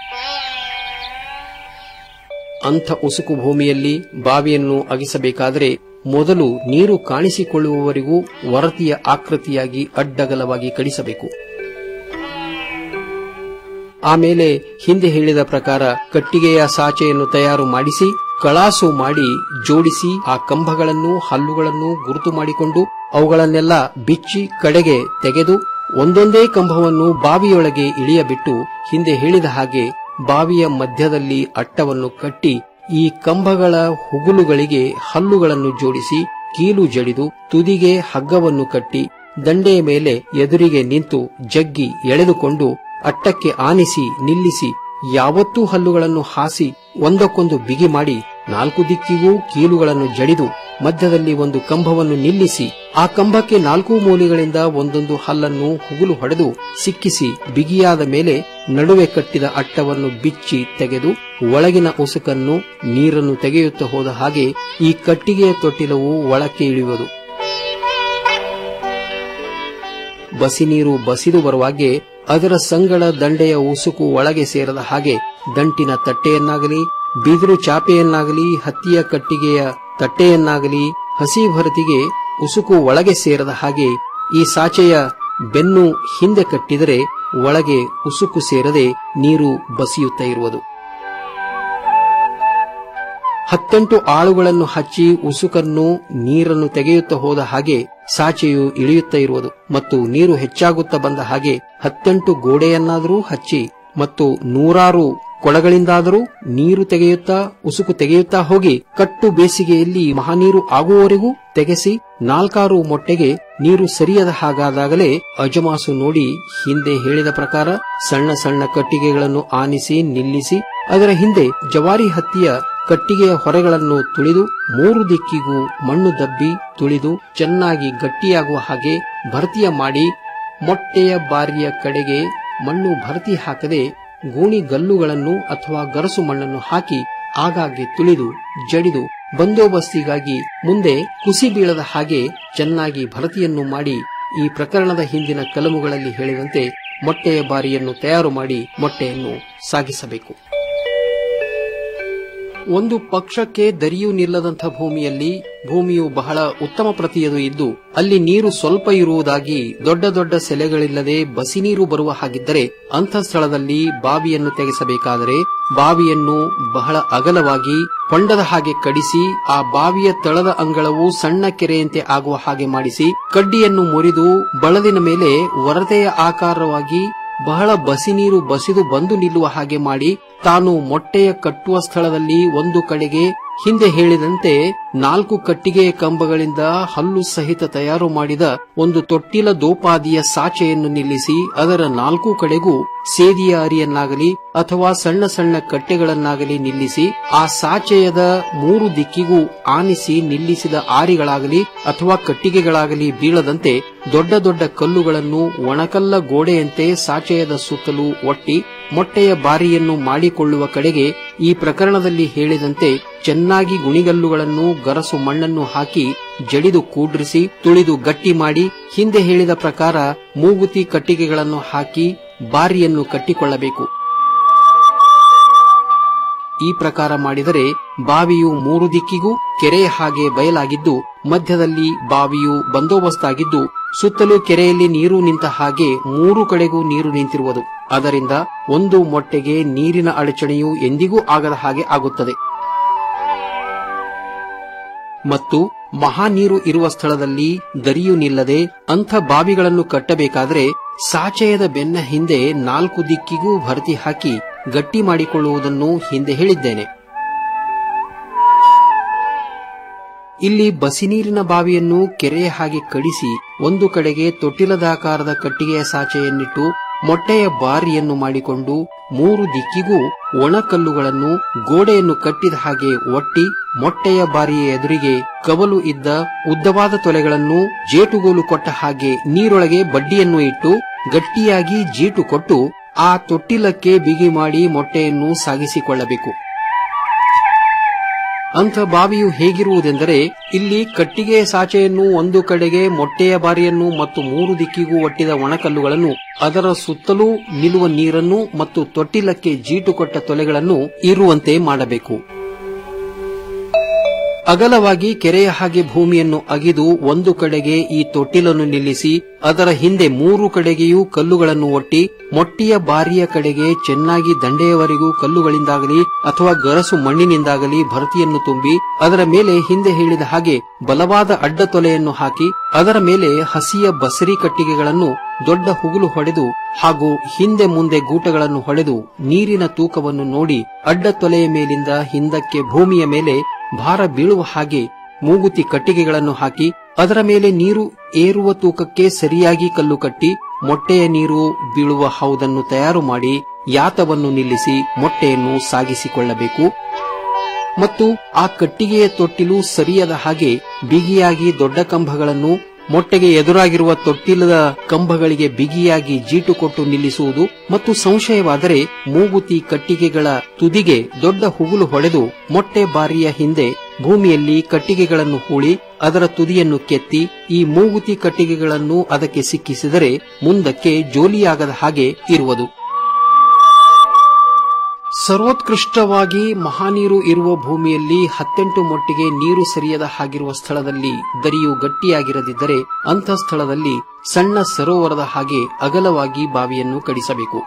Speaker 19: ಅಂಥ ಉಸುಕು ಭೂಮಿಯಲ್ಲಿ ಬಾವಿಯನ್ನು ಅಗಿಸಬೇಕಾದರೆ ಮೊದಲು ನೀರು ಕಾಣಿಸಿಕೊಳ್ಳುವವರೆಗೂ ವರತಿಯ ಆಕೃತಿಯಾಗಿ ಅಡ್ಡಗಲವಾಗಿ ಕಡಿಸಬೇಕು ಆಮೇಲೆ ಹಿಂದೆ ಹೇಳಿದ ಪ್ರಕಾರ ಕಟ್ಟಿಗೆಯ ಸಾಚೆಯನ್ನು ತಯಾರು ಮಾಡಿಸಿ ಕಳಾಸು ಮಾಡಿ ಜೋಡಿಸಿ ಆ ಕಂಬಗಳನ್ನು ಹಲ್ಲುಗಳನ್ನು ಗುರುತು ಮಾಡಿಕೊಂಡು ಅವುಗಳನ್ನೆಲ್ಲ ಬಿಚ್ಚಿ ಕಡೆಗೆ ತೆಗೆದು ಒಂದೊಂದೇ ಕಂಬವನ್ನು ಬಾವಿಯೊಳಗೆ ಇಳಿಯಬಿಟ್ಟು ಹಿಂದೆ ಹೇಳಿದ ಹಾಗೆ ಬಾವಿಯ ಮಧ್ಯದಲ್ಲಿ ಅಟ್ಟವನ್ನು ಕಟ್ಟಿ ಈ ಕಂಬಗಳ ಹುಗುಲುಗಳಿಗೆ ಹಲ್ಲುಗಳನ್ನು ಜೋಡಿಸಿ ಕೀಲು ಜಡಿದು ತುದಿಗೆ ಹಗ್ಗವನ್ನು ಕಟ್ಟಿ ದಂಡೆಯ ಮೇಲೆ ಎದುರಿಗೆ ನಿಂತು ಜಗ್ಗಿ ಎಳೆದುಕೊಂಡು ಅಟ್ಟಕ್ಕೆ ಆನಿಸಿ ನಿಲ್ಲಿಸಿ ಯಾವತ್ತೂ ಹಲ್ಲುಗಳನ್ನು ಹಾಸಿ ಒಂದಕ್ಕೊಂದು ಬಿಗಿ ಮಾಡಿ ನಾಲ್ಕು ದಿಕ್ಕಿಗೂ ಕೀಲುಗಳನ್ನು ಜಡಿದು ಮಧ್ಯದಲ್ಲಿ ಒಂದು ಕಂಬವನ್ನು ನಿಲ್ಲಿಸಿ ಆ ಕಂಬಕ್ಕೆ ನಾಲ್ಕು ಮೂಲೆಗಳಿಂದ ಒಂದೊಂದು ಹಲ್ಲನ್ನು ಹುಗುಲು ಹೊಡೆದು ಸಿಕ್ಕಿಸಿ ಬಿಗಿಯಾದ ಮೇಲೆ ನಡುವೆ ಕಟ್ಟಿದ ಅಟ್ಟವನ್ನು ಬಿಚ್ಚಿ ತೆಗೆದು ಒಳಗಿನ ಉಸುಕನ್ನು ನೀರನ್ನು ತೆಗೆಯುತ್ತಾ ಹೋದ ಹಾಗೆ ಈ ಕಟ್ಟಿಗೆಯ ತೊಟ್ಟಿಲವು ಒಳಕ್ಕೆ ಇಳಿಯುವುದು ಬಸಿ ನೀರು ಬಸಿದು ಬರುವಾಗೆ ಅದರ ಸಂಗಳ ದಂಡೆಯ ಉಸುಕು ಒಳಗೆ ಸೇರದ ಹಾಗೆ ದಂಟಿನ ತಟ್ಟೆಯನ್ನಾಗಲಿ ಬಿದಿರು ಚಾಪೆಯನ್ನಾಗಲಿ ಹತ್ತಿಯ ಕಟ್ಟಿಗೆಯ ತಟ್ಟೆಯನ್ನಾಗಲಿ ಹಸಿ ಭರತಿಗೆ ಉಸುಕು ಒಳಗೆ ಸೇರದ ಹಾಗೆ ಈ ಸಾಚೆಯ ಬೆನ್ನು ಹಿಂದೆ ಕಟ್ಟಿದರೆ ಒಳಗೆ ಉಸುಕು ಸೇರದೆ ನೀರು ಬಸಿಯುತ್ತಾ ಇರುವುದು ಹತ್ತೆಂಟು ಆಳುಗಳನ್ನು ಹಚ್ಚಿ ಉಸುಕನ್ನು ನೀರನ್ನು ತೆಗೆಯುತ್ತಾ ಹೋದ ಹಾಗೆ ಸಾಚೆಯು ಇಳಿಯುತ್ತಾ ಇರುವುದು ಮತ್ತು ನೀರು ಹೆಚ್ಚಾಗುತ್ತಾ ಬಂದ ಹಾಗೆ ಹತ್ತೆಂಟು ಗೋಡೆಯನ್ನಾದರೂ ಹಚ್ಚಿ ಮತ್ತು ನೂರಾರು ಕೊಳಗಳಿಂದಾದರೂ ನೀರು ತೆಗೆಯುತ್ತಾ ಉಸುಕು ತೆಗೆಯುತ್ತಾ ಹೋಗಿ ಕಟ್ಟು ಬೇಸಿಗೆಯಲ್ಲಿ ಮಹಾನೀರು ಆಗುವವರೆಗೂ ತೆಗೆಸಿ ನಾಲ್ಕಾರು ಮೊಟ್ಟೆಗೆ ನೀರು ಸರಿಯದ ಹಾಗಾದಾಗಲೇ ಅಜಮಾಸು ನೋಡಿ ಹಿಂದೆ ಹೇಳಿದ ಪ್ರಕಾರ ಸಣ್ಣ ಸಣ್ಣ ಕಟ್ಟಿಗೆಗಳನ್ನು ಆನಿಸಿ ನಿಲ್ಲಿಸಿ ಅದರ ಹಿಂದೆ ಜವಾರಿ ಹತ್ತಿಯ ಕಟ್ಟಿಗೆಯ ಹೊರೆಗಳನ್ನು ತುಳಿದು ಮೂರು ದಿಕ್ಕಿಗೂ ಮಣ್ಣು ದಬ್ಬಿ ತುಳಿದು ಚೆನ್ನಾಗಿ ಗಟ್ಟಿಯಾಗುವ ಹಾಗೆ ಭರ್ತಿಯ ಮಾಡಿ ಮೊಟ್ಟೆಯ ಬಾರಿಯ ಕಡೆಗೆ ಮಣ್ಣು ಭರ್ತಿ ಹಾಕದೆ ಗೋಣಿ ಗಲ್ಲುಗಳನ್ನು ಅಥವಾ ಗರಸು ಮಣ್ಣನ್ನು ಹಾಕಿ ಆಗಾಗ್ಗೆ ತುಳಿದು ಜಡಿದು ಬಂದೋಬಸ್ತಿಗಾಗಿ ಮುಂದೆ ಕುಸಿ ಬೀಳದ ಹಾಗೆ ಚೆನ್ನಾಗಿ ಭರತಿಯನ್ನು ಮಾಡಿ ಈ ಪ್ರಕರಣದ ಹಿಂದಿನ ಕಲಮುಗಳಲ್ಲಿ ಹೇಳಿದಂತೆ ಮೊಟ್ಟೆಯ ಬಾರಿಯನ್ನು ತಯಾರು ಮಾಡಿ ಮೊಟ್ಟೆಯನ್ನು ಸಾಗಿಸಬೇಕು ಒಂದು ಪಕ್ಷಕ್ಕೆ ದರಿಯು ನಿಲ್ಲದಂಥ ಭೂಮಿಯಲ್ಲಿ ಭೂಮಿಯು ಬಹಳ ಉತ್ತಮ ಪ್ರತಿಯದು ಇದ್ದು ಅಲ್ಲಿ ನೀರು ಸ್ವಲ್ಪ ಇರುವುದಾಗಿ ದೊಡ್ಡ ದೊಡ್ಡ ಸೆಲೆಗಳಿಲ್ಲದೆ ಬಸಿ ನೀರು ಬರುವ ಹಾಗಿದ್ದರೆ ಅಂಥ ಸ್ಥಳದಲ್ಲಿ ಬಾವಿಯನ್ನು ತೆಗೆಸಬೇಕಾದರೆ ಬಾವಿಯನ್ನು ಬಹಳ ಅಗಲವಾಗಿ ಹೊಂಡದ ಹಾಗೆ ಕಡಿಸಿ ಆ ಬಾವಿಯ ತಳದ ಅಂಗಳವು ಸಣ್ಣ ಕೆರೆಯಂತೆ ಆಗುವ ಹಾಗೆ ಮಾಡಿಸಿ ಕಡ್ಡಿಯನ್ನು ಮುರಿದು ಬಳದಿನ ಮೇಲೆ ವರತೆಯ ಆಕಾರವಾಗಿ ಬಹಳ ಬಸಿ ನೀರು ಬಸಿದು ಬಂದು ನಿಲ್ಲುವ ಹಾಗೆ ಮಾಡಿ ತಾನು ಮೊಟ್ಟೆಯ ಕಟ್ಟುವ ಸ್ಥಳದಲ್ಲಿ ಒಂದು ಕಡೆಗೆ ಹಿಂದೆ ಹೇಳಿದಂತೆ ನಾಲ್ಕು ಕಟ್ಟಿಗೆಯ ಕಂಬಗಳಿಂದ ಹಲ್ಲು ಸಹಿತ ತಯಾರು ಮಾಡಿದ ಒಂದು ತೊಟ್ಟಿಲ ದೋಪಾದಿಯ ಸಾಚೆಯನ್ನು ನಿಲ್ಲಿಸಿ ಅದರ ನಾಲ್ಕು ಕಡೆಗೂ ಸೇದಿಯ ಅರಿಯನ್ನಾಗಲಿ ಅಥವಾ ಸಣ್ಣ ಸಣ್ಣ ಕಟ್ಟೆಗಳನ್ನಾಗಲಿ ನಿಲ್ಲಿಸಿ ಆ ಸಾಚೆಯದ ಮೂರು ದಿಕ್ಕಿಗೂ ಆನಿಸಿ ನಿಲ್ಲಿಸಿದ ಆರಿಗಳಾಗಲಿ ಅಥವಾ ಕಟ್ಟಿಗೆಗಳಾಗಲಿ ಬೀಳದಂತೆ ದೊಡ್ಡ ದೊಡ್ಡ ಕಲ್ಲುಗಳನ್ನು ಒಣಕಲ್ಲ ಗೋಡೆಯಂತೆ ಸಾಚೆಯದ ಸುತ್ತಲೂ ಒಟ್ಟಿ ಮೊಟ್ಟೆಯ ಬಾರಿಯನ್ನು ಮಾಡಿಕೊಳ್ಳುವ ಕಡೆಗೆ ಈ ಪ್ರಕರಣದಲ್ಲಿ ಹೇಳಿದಂತೆ ಚೆನ್ನಾಗಿ ಗುಣಿಗಲ್ಲುಗಳನ್ನು ಗರಸು ಮಣ್ಣನ್ನು ಹಾಕಿ ಜಡಿದು ಕೂಡ್ರಿಸಿ ತುಳಿದು ಗಟ್ಟಿ ಮಾಡಿ ಹಿಂದೆ ಹೇಳಿದ ಪ್ರಕಾರ ಮೂಗುತಿ ಕಟ್ಟಿಗೆಗಳನ್ನು ಹಾಕಿ ಬಾರಿಯನ್ನು ಕಟ್ಟಿಕೊಳ್ಳಬೇಕು ಈ ಪ್ರಕಾರ ಮಾಡಿದರೆ ಬಾವಿಯು ಮೂರು ದಿಕ್ಕಿಗೂ ಕೆರೆಯ ಹಾಗೆ ಬಯಲಾಗಿದ್ದು ಮಧ್ಯದಲ್ಲಿ ಬಾವಿಯು ಬಂದೋಬಸ್ತಾಗಿದ್ದು ಸುತ್ತಲೂ ಕೆರೆಯಲ್ಲಿ ನೀರು ನಿಂತ ಹಾಗೆ ಮೂರು ಕಡೆಗೂ ನೀರು ನಿಂತಿರುವುದು ಅದರಿಂದ ಒಂದು ಮೊಟ್ಟೆಗೆ ನೀರಿನ ಅಡಚಣೆಯು ಎಂದಿಗೂ ಆಗದ ಹಾಗೆ ಆಗುತ್ತದೆ ಮತ್ತು ಮಹಾ ನೀರು ಇರುವ ಸ್ಥಳದಲ್ಲಿ ದರಿಯು ನಿಲ್ಲದೆ ಅಂಥ ಬಾವಿಗಳನ್ನು ಕಟ್ಟಬೇಕಾದರೆ ಸಾಚೆಯದ ಬೆನ್ನ ಹಿಂದೆ ನಾಲ್ಕು ದಿಕ್ಕಿಗೂ ಭರ್ತಿ ಹಾಕಿ ಗಟ್ಟಿ ಮಾಡಿಕೊಳ್ಳುವುದನ್ನು ಹಿಂದೆ ಹೇಳಿದ್ದೇನೆ ಇಲ್ಲಿ ಬಸಿ ನೀರಿನ ಬಾವಿಯನ್ನು ಕೆರೆಯ ಹಾಗೆ ಕಡಿಸಿ ಒಂದು ಕಡೆಗೆ ತೊಟ್ಟಿಲದಾಕಾರದ ಕಟ್ಟಿಗೆಯ ಸಾಚೆಯನ್ನಿಟ್ಟು ಮೊಟ್ಟೆಯ ಬಾರಿಯನ್ನು ಮಾಡಿಕೊಂಡು ಮೂರು ದಿಕ್ಕಿಗೂ ಒಣಕಲ್ಲುಗಳನ್ನು ಗೋಡೆಯನ್ನು ಕಟ್ಟಿದ ಹಾಗೆ ಒಟ್ಟಿ ಮೊಟ್ಟೆಯ ಬಾರಿಯ ಎದುರಿಗೆ ಕವಲು ಇದ್ದ ಉದ್ದವಾದ ತೊಲೆಗಳನ್ನು ಜೇಟುಗೋಲು ಕೊಟ್ಟ ಹಾಗೆ ನೀರೊಳಗೆ ಬಡ್ಡಿಯನ್ನು ಇಟ್ಟು ಗಟ್ಟಿಯಾಗಿ ಜೀಟು ಕೊಟ್ಟು ಆ ತೊಟ್ಟಿಲಕ್ಕೆ ಬಿಗಿ ಮಾಡಿ ಮೊಟ್ಟೆಯನ್ನು ಸಾಗಿಸಿಕೊಳ್ಳಬೇಕು ಅಂಥ ಬಾವಿಯು ಹೇಗಿರುವುದೆಂದರೆ ಇಲ್ಲಿ ಕಟ್ಟಿಗೆಯ ಸಾಚೆಯನ್ನು ಒಂದು ಕಡೆಗೆ ಮೊಟ್ಟೆಯ ಬಾರಿಯನ್ನು ಮತ್ತು ಮೂರು ದಿಕ್ಕಿಗೂ ಒಟ್ಟಿದ ಒಣಕಲ್ಲುಗಳನ್ನು ಅದರ ಸುತ್ತಲೂ ನಿಲ್ಲುವ ನೀರನ್ನು ಮತ್ತು ತೊಟ್ಟಿಲಕ್ಕೆ ಜೀಟು ಕೊಟ್ಟ ತೊಲೆಗಳನ್ನು ಇರುವಂತೆ ಮಾಡಬೇಕು ಅಗಲವಾಗಿ ಕೆರೆಯ ಹಾಗೆ ಭೂಮಿಯನ್ನು ಅಗಿದು ಒಂದು ಕಡೆಗೆ ಈ ತೊಟ್ಟಿಲನ್ನು ನಿಲ್ಲಿಸಿ ಅದರ ಹಿಂದೆ ಮೂರು ಕಡೆಗೆಯೂ ಕಲ್ಲುಗಳನ್ನು ಒಟ್ಟಿ ಮೊಟ್ಟಿಯ ಬಾರಿಯ ಕಡೆಗೆ ಚೆನ್ನಾಗಿ ದಂಡೆಯವರೆಗೂ ಕಲ್ಲುಗಳಿಂದಾಗಲಿ ಅಥವಾ ಗರಸು ಮಣ್ಣಿನಿಂದಾಗಲಿ ಭರ್ತಿಯನ್ನು ತುಂಬಿ ಅದರ ಮೇಲೆ ಹಿಂದೆ ಹೇಳಿದ ಹಾಗೆ ಬಲವಾದ ಅಡ್ಡ ತೊಲೆಯನ್ನು ಹಾಕಿ ಅದರ ಮೇಲೆ ಹಸಿಯ ಬಸರಿ ಕಟ್ಟಿಗೆಗಳನ್ನು ದೊಡ್ಡ ಹುಗುಲು ಹೊಡೆದು ಹಾಗೂ ಹಿಂದೆ ಮುಂದೆ ಗೂಟಗಳನ್ನು ಹೊಡೆದು ನೀರಿನ ತೂಕವನ್ನು ನೋಡಿ ಅಡ್ಡ ತೊಲೆಯ ಮೇಲಿಂದ ಹಿಂದಕ್ಕೆ ಭೂಮಿಯ ಮೇಲೆ ಭಾರ ಬೀಳುವ ಹಾಗೆ ಮೂಗುತಿ ಕಟ್ಟಿಗೆಗಳನ್ನು ಹಾಕಿ ಅದರ ಮೇಲೆ ನೀರು ಏರುವ ತೂಕಕ್ಕೆ ಸರಿಯಾಗಿ ಕಲ್ಲು ಕಟ್ಟಿ ಮೊಟ್ಟೆಯ ನೀರು ಬೀಳುವ ಹೌದನ್ನು ತಯಾರು ಮಾಡಿ ಯಾತವನ್ನು ನಿಲ್ಲಿಸಿ ಮೊಟ್ಟೆಯನ್ನು ಸಾಗಿಸಿಕೊಳ್ಳಬೇಕು ಮತ್ತು ಆ ಕಟ್ಟಿಗೆಯ ತೊಟ್ಟಿಲು ಸರಿಯದ ಹಾಗೆ ಬಿಗಿಯಾಗಿ ದೊಡ್ಡ ಕಂಬಗಳನ್ನು ಮೊಟ್ಟೆಗೆ ಎದುರಾಗಿರುವ ತೊಟ್ಟಿಲದ ಕಂಬಗಳಿಗೆ ಬಿಗಿಯಾಗಿ ಜೀಟು ಕೊಟ್ಟು ನಿಲ್ಲಿಸುವುದು ಮತ್ತು ಸಂಶಯವಾದರೆ ಮೂಗುತಿ ಕಟ್ಟಿಗೆಗಳ ತುದಿಗೆ ದೊಡ್ಡ ಹುಗುಲು ಹೊಡೆದು ಮೊಟ್ಟೆ ಬಾರಿಯ ಹಿಂದೆ ಭೂಮಿಯಲ್ಲಿ ಕಟ್ಟಿಗೆಗಳನ್ನು ಹೂಳಿ ಅದರ ತುದಿಯನ್ನು ಕೆತ್ತಿ ಈ ಮೂಗುತಿ ಕಟ್ಟಿಗೆಗಳನ್ನು ಅದಕ್ಕೆ ಸಿಕ್ಕಿಸಿದರೆ ಮುಂದಕ್ಕೆ ಜೋಲಿಯಾಗದ ಹಾಗೆ ಇರುವುದು ಸರ್ವೋತ್ಕೃಷ್ಟವಾಗಿ ಮಹಾನೀರು ಇರುವ ಭೂಮಿಯಲ್ಲಿ ಹತ್ತೆಂಟು ಮೊಟ್ಟಿಗೆ ನೀರು ಸರಿಯದ ಹಾಗಿರುವ ಸ್ಥಳದಲ್ಲಿ ದರಿಯು ಗಟ್ಟಿಯಾಗಿರದಿದ್ದರೆ ಅಂಥ ಸ್ಥಳದಲ್ಲಿ ಸಣ್ಣ ಸರೋವರದ ಹಾಗೆ ಅಗಲವಾಗಿ ಬಾವಿಯನ್ನು ಕಡಿಸಬೇಕು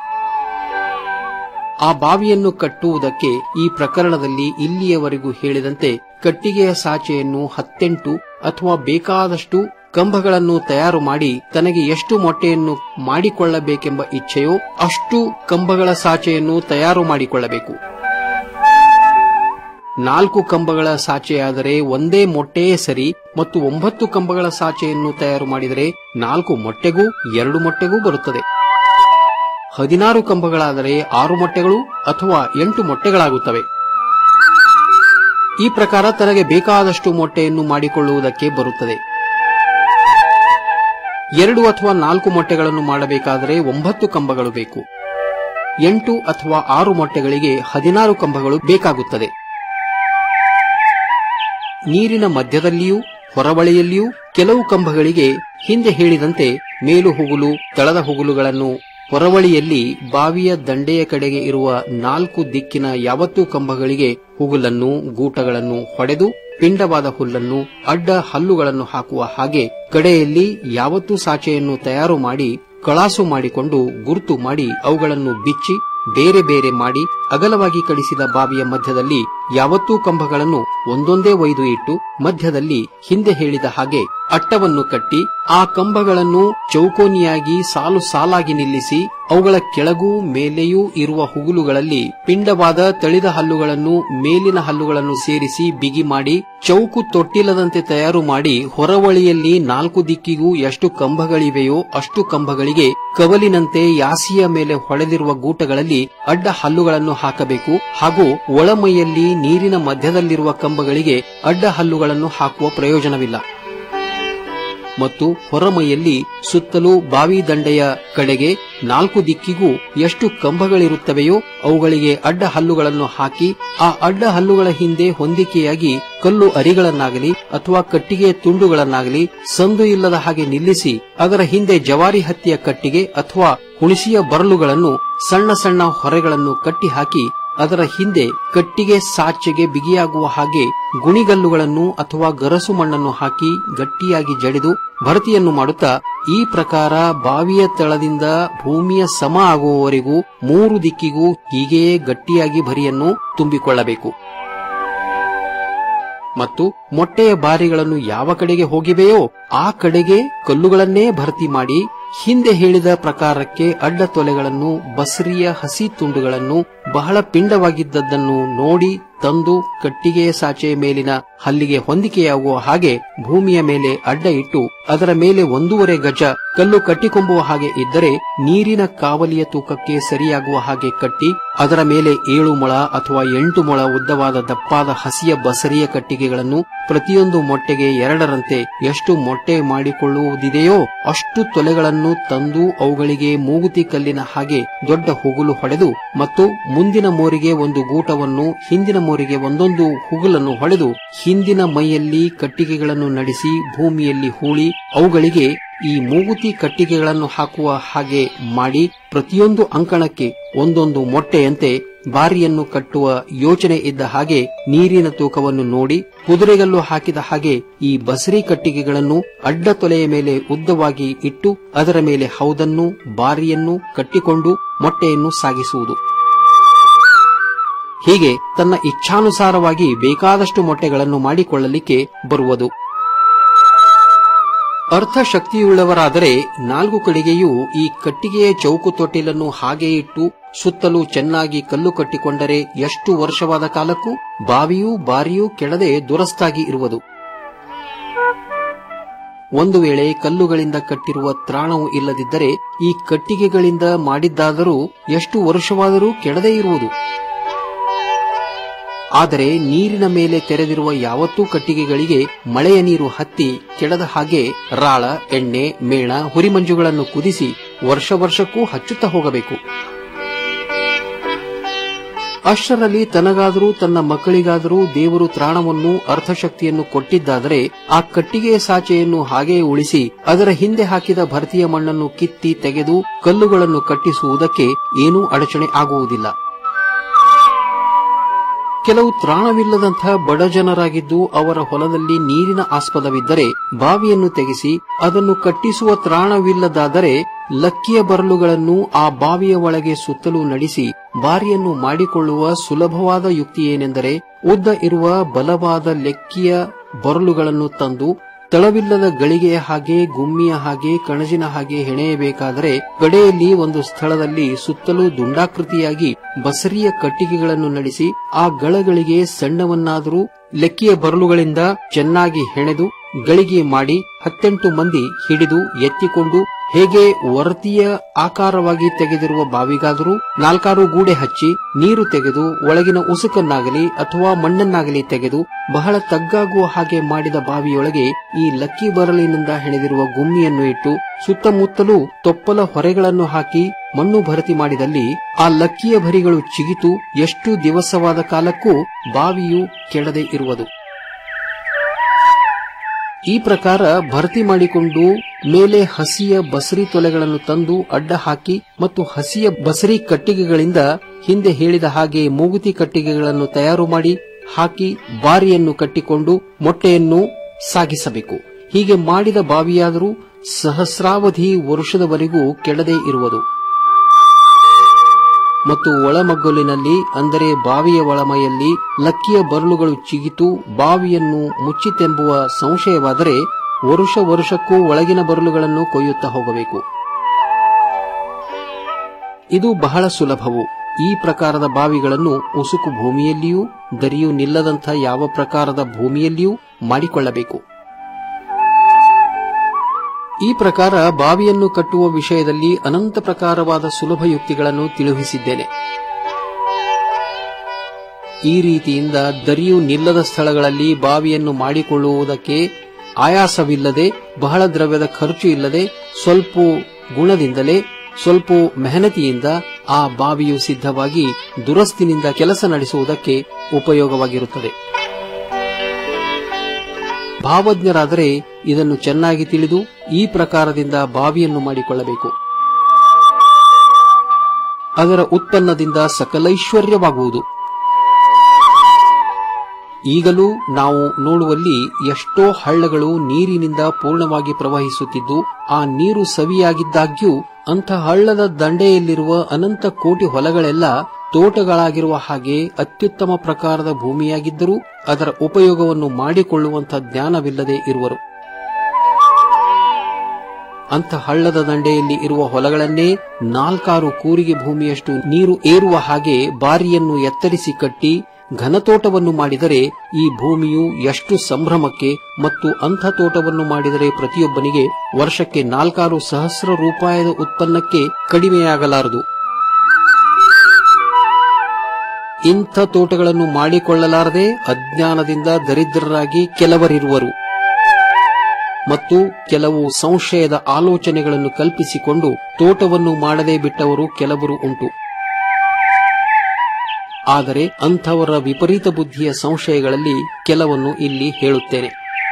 Speaker 19: ಆ ಬಾವಿಯನ್ನು ಕಟ್ಟುವುದಕ್ಕೆ ಈ ಪ್ರಕರಣದಲ್ಲಿ ಇಲ್ಲಿಯವರೆಗೂ ಹೇಳಿದಂತೆ ಕಟ್ಟಿಗೆಯ ಸಾಚೆಯನ್ನು ಹತ್ತೆಂಟು ಅಥವಾ ಬೇಕಾದಷ್ಟು ಕಂಬಗಳನ್ನು ತಯಾರು ಮಾಡಿ ತನಗೆ ಎಷ್ಟು ಮೊಟ್ಟೆಯನ್ನು ಮಾಡಿಕೊಳ್ಳಬೇಕೆಂಬ ಇಚ್ಛೆಯೋ ಅಷ್ಟು ಕಂಬಗಳ ಸಾಚೆಯನ್ನು ತಯಾರು ಮಾಡಿಕೊಳ್ಳಬೇಕು ನಾಲ್ಕು ಕಂಬಗಳ ಸಾಚೆಯಾದರೆ ಒಂದೇ ಮೊಟ್ಟೆಯೇ ಸರಿ ಮತ್ತು ಒಂಬತ್ತು ಕಂಬಗಳ ಸಾಚೆಯನ್ನು ತಯಾರು ಮಾಡಿದರೆ ನಾಲ್ಕು ಮೊಟ್ಟೆಗೂ ಎರಡು ಮೊಟ್ಟೆಗೂ ಬರುತ್ತದೆ ಹದಿನಾರು ಕಂಬಗಳಾದರೆ ಆರು ಮೊಟ್ಟೆಗಳು ಅಥವಾ ಎಂಟು ಮೊಟ್ಟೆಗಳಾಗುತ್ತವೆ ಈ ಪ್ರಕಾರ ತನಗೆ ಬೇಕಾದಷ್ಟು ಮೊಟ್ಟೆಯನ್ನು ಮಾಡಿಕೊಳ್ಳುವುದಕ್ಕೆ ಬರುತ್ತದೆ ಎರಡು ಅಥವಾ ನಾಲ್ಕು ಮೊಟ್ಟೆಗಳನ್ನು ಮಾಡಬೇಕಾದರೆ ಒಂಬತ್ತು ಕಂಬಗಳು ಬೇಕು ಎಂಟು ಅಥವಾ ಆರು ಮೊಟ್ಟೆಗಳಿಗೆ ಹದಿನಾರು ಕಂಬಗಳು ಬೇಕಾಗುತ್ತದೆ ನೀರಿನ ಮಧ್ಯದಲ್ಲಿಯೂ ಹೊರಬಳಿಯಲ್ಲಿಯೂ ಕೆಲವು ಕಂಬಗಳಿಗೆ ಹಿಂದೆ ಹೇಳಿದಂತೆ ಮೇಲು ಹುಗುಲು ತಳದ ಹುಗುಲುಗಳನ್ನು ಹೊರವಳಿಯಲ್ಲಿ ಬಾವಿಯ ದಂಡೆಯ ಕಡೆಗೆ ಇರುವ ನಾಲ್ಕು ದಿಕ್ಕಿನ ಯಾವತ್ತೂ ಕಂಬಗಳಿಗೆ ಹುಗುಲನ್ನು ಗೂಟಗಳನ್ನು ಹೊಡೆದು ಪಿಂಡವಾದ ಹುಲ್ಲನ್ನು ಅಡ್ಡ ಹಲ್ಲುಗಳನ್ನು ಹಾಕುವ ಹಾಗೆ ಕಡೆಯಲ್ಲಿ ಯಾವತ್ತೂ ಸಾಚೆಯನ್ನು ತಯಾರು ಮಾಡಿ ಕಳಾಸು ಮಾಡಿಕೊಂಡು ಗುರುತು ಮಾಡಿ ಅವುಗಳನ್ನು ಬಿಚ್ಚಿ ಬೇರೆ ಬೇರೆ ಮಾಡಿ ಅಗಲವಾಗಿ ಕಡಿಸಿದ ಬಾವಿಯ ಮಧ್ಯದಲ್ಲಿ ಯಾವತ್ತೂ ಕಂಬಗಳನ್ನು ಒಂದೊಂದೇ ಒಯ್ದು ಇಟ್ಟು ಮಧ್ಯದಲ್ಲಿ ಹಿಂದೆ ಹೇಳಿದ ಹಾಗೆ ಅಟ್ಟವನ್ನು ಕಟ್ಟಿ ಆ ಕಂಬಗಳನ್ನು ಚೌಕೋನಿಯಾಗಿ ಸಾಲು ಸಾಲಾಗಿ ನಿಲ್ಲಿಸಿ ಅವುಗಳ ಕೆಳಗೂ ಮೇಲೆಯೂ ಇರುವ ಹುಗುಲುಗಳಲ್ಲಿ ಪಿಂಡವಾದ ತಳಿದ ಹಲ್ಲುಗಳನ್ನು ಮೇಲಿನ ಹಲ್ಲುಗಳನ್ನು ಸೇರಿಸಿ ಬಿಗಿ ಮಾಡಿ ಚೌಕು ತೊಟ್ಟಿಲದಂತೆ ತಯಾರು ಮಾಡಿ ಹೊರವಳಿಯಲ್ಲಿ ನಾಲ್ಕು ದಿಕ್ಕಿಗೂ ಎಷ್ಟು ಕಂಬಗಳಿವೆಯೋ ಅಷ್ಟು ಕಂಬಗಳಿಗೆ ಕವಲಿನಂತೆ ಯಾಸಿಯ ಮೇಲೆ ಹೊಡೆದಿರುವ ಗೂಟಗಳಲ್ಲಿ ಅಡ್ಡ ಹಲ್ಲುಗಳನ್ನು ಹಾಕಬೇಕು ಹಾಗೂ ಒಳಮೈಯಲ್ಲಿ ನೀರಿನ ಮಧ್ಯದಲ್ಲಿರುವ ಕಂಬಗಳಿಗೆ ಅಡ್ಡ ಹಲ್ಲುಗಳನ್ನು ಹಾಕುವ ಪ್ರಯೋಜನವಿಲ್ಲ ಮತ್ತು ಹೊರಮೈಯಲ್ಲಿ ಸುತ್ತಲೂ ಬಾವಿ ದಂಡೆಯ ಕಡೆಗೆ ನಾಲ್ಕು ದಿಕ್ಕಿಗೂ ಎಷ್ಟು ಕಂಬಗಳಿರುತ್ತವೆಯೋ ಅವುಗಳಿಗೆ ಅಡ್ಡ ಹಲ್ಲುಗಳನ್ನು ಹಾಕಿ ಆ ಅಡ್ಡ ಹಲ್ಲುಗಳ ಹಿಂದೆ ಹೊಂದಿಕೆಯಾಗಿ ಕಲ್ಲು ಅರಿಗಳನ್ನಾಗಲಿ ಅಥವಾ ಕಟ್ಟಿಗೆಯ ತುಂಡುಗಳನ್ನಾಗಲಿ ಸಂದು ಇಲ್ಲದ ಹಾಗೆ ನಿಲ್ಲಿಸಿ ಅದರ ಹಿಂದೆ ಜವಾರಿ ಹತ್ತಿಯ ಕಟ್ಟಿಗೆ ಅಥವಾ ಹುಣಸಿಯ ಬರಲುಗಳನ್ನು ಸಣ್ಣ ಸಣ್ಣ ಹೊರೆಗಳನ್ನು ಕಟ್ಟಿ ಹಾಕಿ ಅದರ ಹಿಂದೆ ಕಟ್ಟಿಗೆ ಸಾಚೆಗೆ ಬಿಗಿಯಾಗುವ ಹಾಗೆ ಗುಣಿಗಲ್ಲುಗಳನ್ನು ಅಥವಾ ಗರಸು ಮಣ್ಣನ್ನು ಹಾಕಿ ಗಟ್ಟಿಯಾಗಿ ಜಡಿದು ಭರ್ತಿಯನ್ನು ಮಾಡುತ್ತಾ ಈ ಪ್ರಕಾರ ಬಾವಿಯ ತಳದಿಂದ ಭೂಮಿಯ ಸಮ ಆಗುವವರೆಗೂ ಮೂರು ದಿಕ್ಕಿಗೂ ಹೀಗೆಯೇ ಗಟ್ಟಿಯಾಗಿ ಭರಿಯನ್ನು ತುಂಬಿಕೊಳ್ಳಬೇಕು ಮತ್ತು ಮೊಟ್ಟೆಯ ಬಾರಿಗಳನ್ನು ಯಾವ ಕಡೆಗೆ ಹೋಗಿವೆಯೋ ಆ ಕಡೆಗೆ ಕಲ್ಲುಗಳನ್ನೇ ಭರ್ತಿ ಮಾಡಿ ಹಿಂದೆ ಹೇಳಿದ ಪ್ರಕಾರಕ್ಕೆ ಅಡ್ಡ ತೊಲೆಗಳನ್ನು ಬಸರಿಯ ಹಸಿ ತುಂಡುಗಳನ್ನು ಬಹಳ ಪಿಂಡವಾಗಿದ್ದದ್ದನ್ನು ನೋಡಿ ತಂದು ಕಟ್ಟಿಗೆಯ ಸಾಚೆಯ ಮೇಲಿನ ಹಲ್ಲಿಗೆ ಹೊಂದಿಕೆಯಾಗುವ ಹಾಗೆ ಭೂಮಿಯ ಮೇಲೆ ಅಡ್ಡ ಇಟ್ಟು ಅದರ ಮೇಲೆ ಒಂದೂವರೆ ಗಜ ಕಲ್ಲು ಕಟ್ಟಿಕೊಂಬುವ ಹಾಗೆ ಇದ್ದರೆ ನೀರಿನ ಕಾವಲಿಯ ತೂಕಕ್ಕೆ ಸರಿಯಾಗುವ ಹಾಗೆ ಕಟ್ಟಿ ಅದರ ಮೇಲೆ ಏಳು ಮೊಳ ಅಥವಾ ಎಂಟು ಮೊಳ ಉದ್ದವಾದ ದಪ್ಪಾದ ಹಸಿಯ ಬಸರಿಯ ಕಟ್ಟಿಗೆಗಳನ್ನು ಪ್ರತಿಯೊಂದು ಮೊಟ್ಟೆಗೆ ಎರಡರಂತೆ ಎಷ್ಟು ಮೊಟ್ಟೆ ಮಾಡಿಕೊಳ್ಳುವುದಿದೆಯೋ ಅಷ್ಟು ತೊಲೆಗಳನ್ನು ತಂದು ಅವುಗಳಿಗೆ ಮೂಗುತಿ ಕಲ್ಲಿನ ಹಾಗೆ ದೊಡ್ಡ ಹುಗುಲು ಹೊಡೆದು ಮತ್ತು ಮುಂದಿನ ಮೋರಿಗೆ ಒಂದು ಗೂಟವನ್ನು ಹಿಂದಿನ ಮೋರಿಗೆ ಒಂದೊಂದು ಹುಗುಲನ್ನು ಹೊಡೆದು ಹಿಂದಿನ ಮೈಯಲ್ಲಿ ಕಟ್ಟಿಗೆಗಳನ್ನು ನಡೆಸಿ ಭೂಮಿಯಲ್ಲಿ ಹೂಳಿ ಅವುಗಳಿಗೆ ಈ ಮೂಗುತಿ ಕಟ್ಟಿಗೆಗಳನ್ನು ಹಾಕುವ ಹಾಗೆ ಮಾಡಿ ಪ್ರತಿಯೊಂದು ಅಂಕಣಕ್ಕೆ ಒಂದೊಂದು ಮೊಟ್ಟೆಯಂತೆ ಬಾರಿಯನ್ನು ಕಟ್ಟುವ ಯೋಚನೆ ಇದ್ದ ಹಾಗೆ ನೀರಿನ ತೂಕವನ್ನು ನೋಡಿ ಕುದುರೆಗಲ್ಲು ಹಾಕಿದ ಹಾಗೆ ಈ ಬಸರಿ ಕಟ್ಟಿಗೆಗಳನ್ನು ಅಡ್ಡ ತೊಲೆಯ ಮೇಲೆ ಉದ್ದವಾಗಿ ಇಟ್ಟು ಅದರ ಮೇಲೆ ಹೌದನ್ನು ಬಾರಿಯನ್ನು ಕಟ್ಟಿಕೊಂಡು ಮೊಟ್ಟೆಯನ್ನು ಸಾಗಿಸುವುದು ಹೀಗೆ ತನ್ನ ಇಚ್ಛಾನುಸಾರವಾಗಿ ಬೇಕಾದಷ್ಟು ಮೊಟ್ಟೆಗಳನ್ನು ಮಾಡಿಕೊಳ್ಳಲಿಕ್ಕೆ ಬರುವುದು ಅರ್ಥಶಕ್ತಿಯುಳ್ಳವರಾದರೆ ನಾಲ್ಕು ಕಡೆಗೆಯೂ ಈ ಕಟ್ಟಿಗೆಯ ಚೌಕು ತೊಟ್ಟಿಲನ್ನು ಹಾಗೆ ಇಟ್ಟು ಸುತ್ತಲೂ ಚೆನ್ನಾಗಿ ಕಲ್ಲು ಕಟ್ಟಿಕೊಂಡರೆ ಎಷ್ಟು ವರ್ಷವಾದ ಕಾಲಕ್ಕೂ ಬಾವಿಯೂ ಬಾರಿಯೂ ಕೆಡದೆ ದುರಸ್ತಾಗಿ ಇರುವುದು ಒಂದು ವೇಳೆ ಕಲ್ಲುಗಳಿಂದ ಕಟ್ಟಿರುವ ತ್ರಾಣವು ಇಲ್ಲದಿದ್ದರೆ ಈ ಕಟ್ಟಿಗೆಗಳಿಂದ ಮಾಡಿದ್ದಾದರೂ ಎಷ್ಟು ವರ್ಷವಾದರೂ ಕೆಡದೇ ಇರುವುದು ಆದರೆ ನೀರಿನ ಮೇಲೆ ತೆರೆದಿರುವ ಯಾವತ್ತೂ ಕಟ್ಟಿಗೆಗಳಿಗೆ ಮಳೆಯ ನೀರು ಹತ್ತಿ ಕೆಡದ ಹಾಗೆ ರಾಳ ಎಣ್ಣೆ ಮೇಣ ಹುರಿಮಂಜುಗಳನ್ನು ಕುದಿಸಿ ವರ್ಷ ವರ್ಷಕ್ಕೂ ಹಚ್ಚುತ್ತಾ ಹೋಗಬೇಕು ಅಷ್ಟರಲ್ಲಿ ತನಗಾದರೂ ತನ್ನ ಮಕ್ಕಳಿಗಾದರೂ ದೇವರು ತ್ರಾಣವನ್ನು ಅರ್ಥಶಕ್ತಿಯನ್ನು ಕೊಟ್ಟಿದ್ದಾದರೆ ಆ ಕಟ್ಟಿಗೆಯ ಸಾಚೆಯನ್ನು ಹಾಗೆಯೇ ಉಳಿಸಿ ಅದರ ಹಿಂದೆ ಹಾಕಿದ ಭರ್ತಿಯ ಮಣ್ಣನ್ನು ಕಿತ್ತಿ ತೆಗೆದು ಕಲ್ಲುಗಳನ್ನು ಕಟ್ಟಿಸುವುದಕ್ಕೆ ಏನೂ ಅಡಚಣೆ ಆಗುವುದಿಲ್ಲ ಕೆಲವು ತ್ರಾಣವಿಲ್ಲದಂತಹ ಬಡ ಜನರಾಗಿದ್ದು ಅವರ ಹೊಲದಲ್ಲಿ ನೀರಿನ ಆಸ್ಪದವಿದ್ದರೆ ಬಾವಿಯನ್ನು ತೆಗೆಸಿ ಅದನ್ನು ಕಟ್ಟಿಸುವ ತ್ರಾಣವಿಲ್ಲದಾದರೆ ಲಕ್ಕಿಯ ಬರಲುಗಳನ್ನು ಆ ಬಾವಿಯ ಒಳಗೆ ಸುತ್ತಲೂ ನಡೆಸಿ ಬಾರಿಯನ್ನು ಮಾಡಿಕೊಳ್ಳುವ ಸುಲಭವಾದ ಯುಕ್ತಿ ಏನೆಂದರೆ ಉದ್ದ ಇರುವ ಬಲವಾದ ಲೆಕ್ಕಿಯ ಬರಲುಗಳನ್ನು ತಂದು ತಳವಿಲ್ಲದ ಗಳಿಗೆಯ ಹಾಗೆ ಗುಮ್ಮಿಯ ಹಾಗೆ ಕಣಜಿನ ಹಾಗೆ ಹೆಣೆಯಬೇಕಾದರೆ ಗಡೆಯಲ್ಲಿ ಒಂದು ಸ್ಥಳದಲ್ಲಿ ಸುತ್ತಲೂ ದುಂಡಾಕೃತಿಯಾಗಿ ಬಸರಿಯ ಕಟ್ಟಿಗೆಗಳನ್ನು ನಡೆಸಿ ಆ ಗಳಗಳಿಗೆ ಸಣ್ಣವನ್ನಾದರೂ ಲೆಕ್ಕಿಯ ಬರಲುಗಳಿಂದ ಚೆನ್ನಾಗಿ ಹೆಣೆದು ಗಳಿಗೆ ಮಾಡಿ ಹತ್ತೆಂಟು ಮಂದಿ ಹಿಡಿದು ಎತ್ತಿಕೊಂಡು ಹೇಗೆ ವರತಿಯ ಆಕಾರವಾಗಿ ತೆಗೆದಿರುವ ಬಾವಿಗಾದರೂ ನಾಲ್ಕಾರು ಗೂಡೆ ಹಚ್ಚಿ ನೀರು ತೆಗೆದು ಒಳಗಿನ ಉಸುಕನ್ನಾಗಲಿ ಅಥವಾ ಮಣ್ಣನ್ನಾಗಲಿ ತೆಗೆದು ಬಹಳ ತಗ್ಗಾಗುವ ಹಾಗೆ ಮಾಡಿದ ಬಾವಿಯೊಳಗೆ ಈ ಲಕ್ಕಿ ಬರಲಿನಿಂದ ಹೆಣೆದಿರುವ ಗುಮ್ಮಿಯನ್ನು ಇಟ್ಟು ಸುತ್ತಮುತ್ತಲೂ ತೊಪ್ಪಲ ಹೊರೆಗಳನ್ನು ಹಾಕಿ ಮಣ್ಣು ಭರ್ತಿ ಮಾಡಿದಲ್ಲಿ ಆ ಲಕ್ಕಿಯ ಭರಿಗಳು ಚಿಗಿತು ಎಷ್ಟು ದಿವಸವಾದ ಕಾಲಕ್ಕೂ ಬಾವಿಯು ಕೆಡದೆ ಇರುವುದು ಈ ಪ್ರಕಾರ ಭರ್ತಿ ಮಾಡಿಕೊಂಡು ಮೇಲೆ ಹಸಿಯ ಬಸರಿ ತೊಲೆಗಳನ್ನು ತಂದು ಅಡ್ಡ ಹಾಕಿ ಮತ್ತು ಹಸಿಯ ಬಸರಿ ಕಟ್ಟಿಗೆಗಳಿಂದ ಹಿಂದೆ ಹೇಳಿದ ಹಾಗೆ ಮೂಗುತಿ ಕಟ್ಟಿಗೆಗಳನ್ನು ತಯಾರು ಮಾಡಿ ಹಾಕಿ ಬಾರಿಯನ್ನು ಕಟ್ಟಿಕೊಂಡು ಮೊಟ್ಟೆಯನ್ನು ಸಾಗಿಸಬೇಕು ಹೀಗೆ ಮಾಡಿದ ಬಾವಿಯಾದರೂ ಸಹಸ್ರಾವಧಿ ವರುಷದವರೆಗೂ ಕೆಡದೇ ಇರುವುದು ಮತ್ತು ಒಳಮಗ್ಗುಲಿನಲ್ಲಿ ಅಂದರೆ ಬಾವಿಯ ಒಳಮೈಯಲ್ಲಿ ಲಕ್ಕಿಯ ಬರಲುಗಳು ಚಿಗಿತು ಬಾವಿಯನ್ನು ಮುಚ್ಚಿತೆಂಬುವ ಸಂಶಯವಾದರೆ ವರುಷ ವರುಷಕ್ಕೂ ಒಳಗಿನ ಬರಲುಗಳನ್ನು ಕೊಯ್ಯುತ್ತಾ ಹೋಗಬೇಕು ಇದು ಬಹಳ ಸುಲಭವು ಈ ಪ್ರಕಾರದ ಬಾವಿಗಳನ್ನು ಉಸುಕು ಭೂಮಿಯಲ್ಲಿಯೂ ದರಿಯು ನಿಲ್ಲದಂಥ ಯಾವ ಪ್ರಕಾರದ ಭೂಮಿಯಲ್ಲಿಯೂ ಮಾಡಿಕೊಳ್ಳಬೇಕು ಈ ಪ್ರಕಾರ ಬಾವಿಯನ್ನು ಕಟ್ಟುವ ವಿಷಯದಲ್ಲಿ ಅನಂತ ಪ್ರಕಾರವಾದ ಸುಲಭ ಯುಕ್ತಿಗಳನ್ನು ತಿಳಿಸಿದ್ದೇನೆ ಈ ರೀತಿಯಿಂದ ದರಿಯು ನಿಲ್ಲದ ಸ್ಥಳಗಳಲ್ಲಿ ಬಾವಿಯನ್ನು ಮಾಡಿಕೊಳ್ಳುವುದಕ್ಕೆ ಆಯಾಸವಿಲ್ಲದೆ ಬಹಳ ದ್ರವ್ಯದ ಖರ್ಚು ಇಲ್ಲದೆ ಸ್ವಲ್ಪ ಗುಣದಿಂದಲೇ ಸ್ವಲ್ಪ ಮೆಹನತಿಯಿಂದ ಆ ಬಾವಿಯು ಸಿದ್ಧವಾಗಿ ದುರಸ್ತಿನಿಂದ ಕೆಲಸ ನಡೆಸುವುದಕ್ಕೆ ಉಪಯೋಗವಾಗಿರುತ್ತದೆ ಭಾವಜ್ಞರಾದರೆ ಇದನ್ನು ಚೆನ್ನಾಗಿ ತಿಳಿದು ಈ ಪ್ರಕಾರದಿಂದ ಬಾವಿಯನ್ನು ಮಾಡಿಕೊಳ್ಳಬೇಕು ಅದರ ಉತ್ಪನ್ನದಿಂದ ಸಕಲೈಶ್ವರ್ಯವಾಗುವುದು ಈಗಲೂ ನಾವು ನೋಡುವಲ್ಲಿ ಎಷ್ಟೋ ಹಳ್ಳಗಳು ನೀರಿನಿಂದ ಪೂರ್ಣವಾಗಿ ಪ್ರವಹಿಸುತ್ತಿದ್ದು ಆ ನೀರು ಸವಿಯಾಗಿದ್ದಾಗ್ಯೂ ಅಂಥ ಹಳ್ಳದ ದಂಡೆಯಲ್ಲಿರುವ ಅನಂತ ಕೋಟಿ ಹೊಲಗಳೆಲ್ಲ ತೋಟಗಳಾಗಿರುವ ಹಾಗೆ ಅತ್ಯುತ್ತಮ ಪ್ರಕಾರದ ಭೂಮಿಯಾಗಿದ್ದರೂ ಅದರ ಉಪಯೋಗವನ್ನು ಮಾಡಿಕೊಳ್ಳುವಂಥ ಜ್ಞಾನವಿಲ್ಲದೆ ಇರುವರು ಅಂಥ ಹಳ್ಳದ ದಂಡೆಯಲ್ಲಿ ಇರುವ ಹೊಲಗಳನ್ನೇ ನಾಲ್ಕಾರು ಕೂರಿಗೆ ಭೂಮಿಯಷ್ಟು ನೀರು ಏರುವ ಹಾಗೆ ಬಾರಿಯನ್ನು ಎತ್ತರಿಸಿ ಕಟ್ಟಿ ಘನತೋಟವನ್ನು ಮಾಡಿದರೆ ಈ ಭೂಮಿಯು ಎಷ್ಟು ಸಂಭ್ರಮಕ್ಕೆ ಮತ್ತು ಅಂಥ ತೋಟವನ್ನು ಮಾಡಿದರೆ ಪ್ರತಿಯೊಬ್ಬನಿಗೆ ವರ್ಷಕ್ಕೆ ನಾಲ್ಕಾರು ಸಹಸ್ರ ರೂಪಾಯದ ಉತ್ಪನ್ನಕ್ಕೆ ಕಡಿಮೆಯಾಗಲಾರದು ಇಂಥ ತೋಟಗಳನ್ನು ಮಾಡಿಕೊಳ್ಳಲಾರದೆ ಅಜ್ಞಾನದಿಂದ ದರಿದ್ರರಾಗಿ ಕೆಲವರಿರುವರು ಮತ್ತು ಕೆಲವು ಸಂಶಯದ ಆಲೋಚನೆಗಳನ್ನು ಕಲ್ಪಿಸಿಕೊಂಡು ತೋಟವನ್ನು ಮಾಡದೇ ಬಿಟ್ಟವರು ಕೆಲವರು ಉಂಟು ಆದರೆ ಅಂಥವರ ವಿಪರೀತ ಬುದ್ಧಿಯ ಸಂಶಯಗಳಲ್ಲಿ ಕೆಲವನ್ನು ಇಲ್ಲಿ ಹೇಳುತ್ತೇನೆ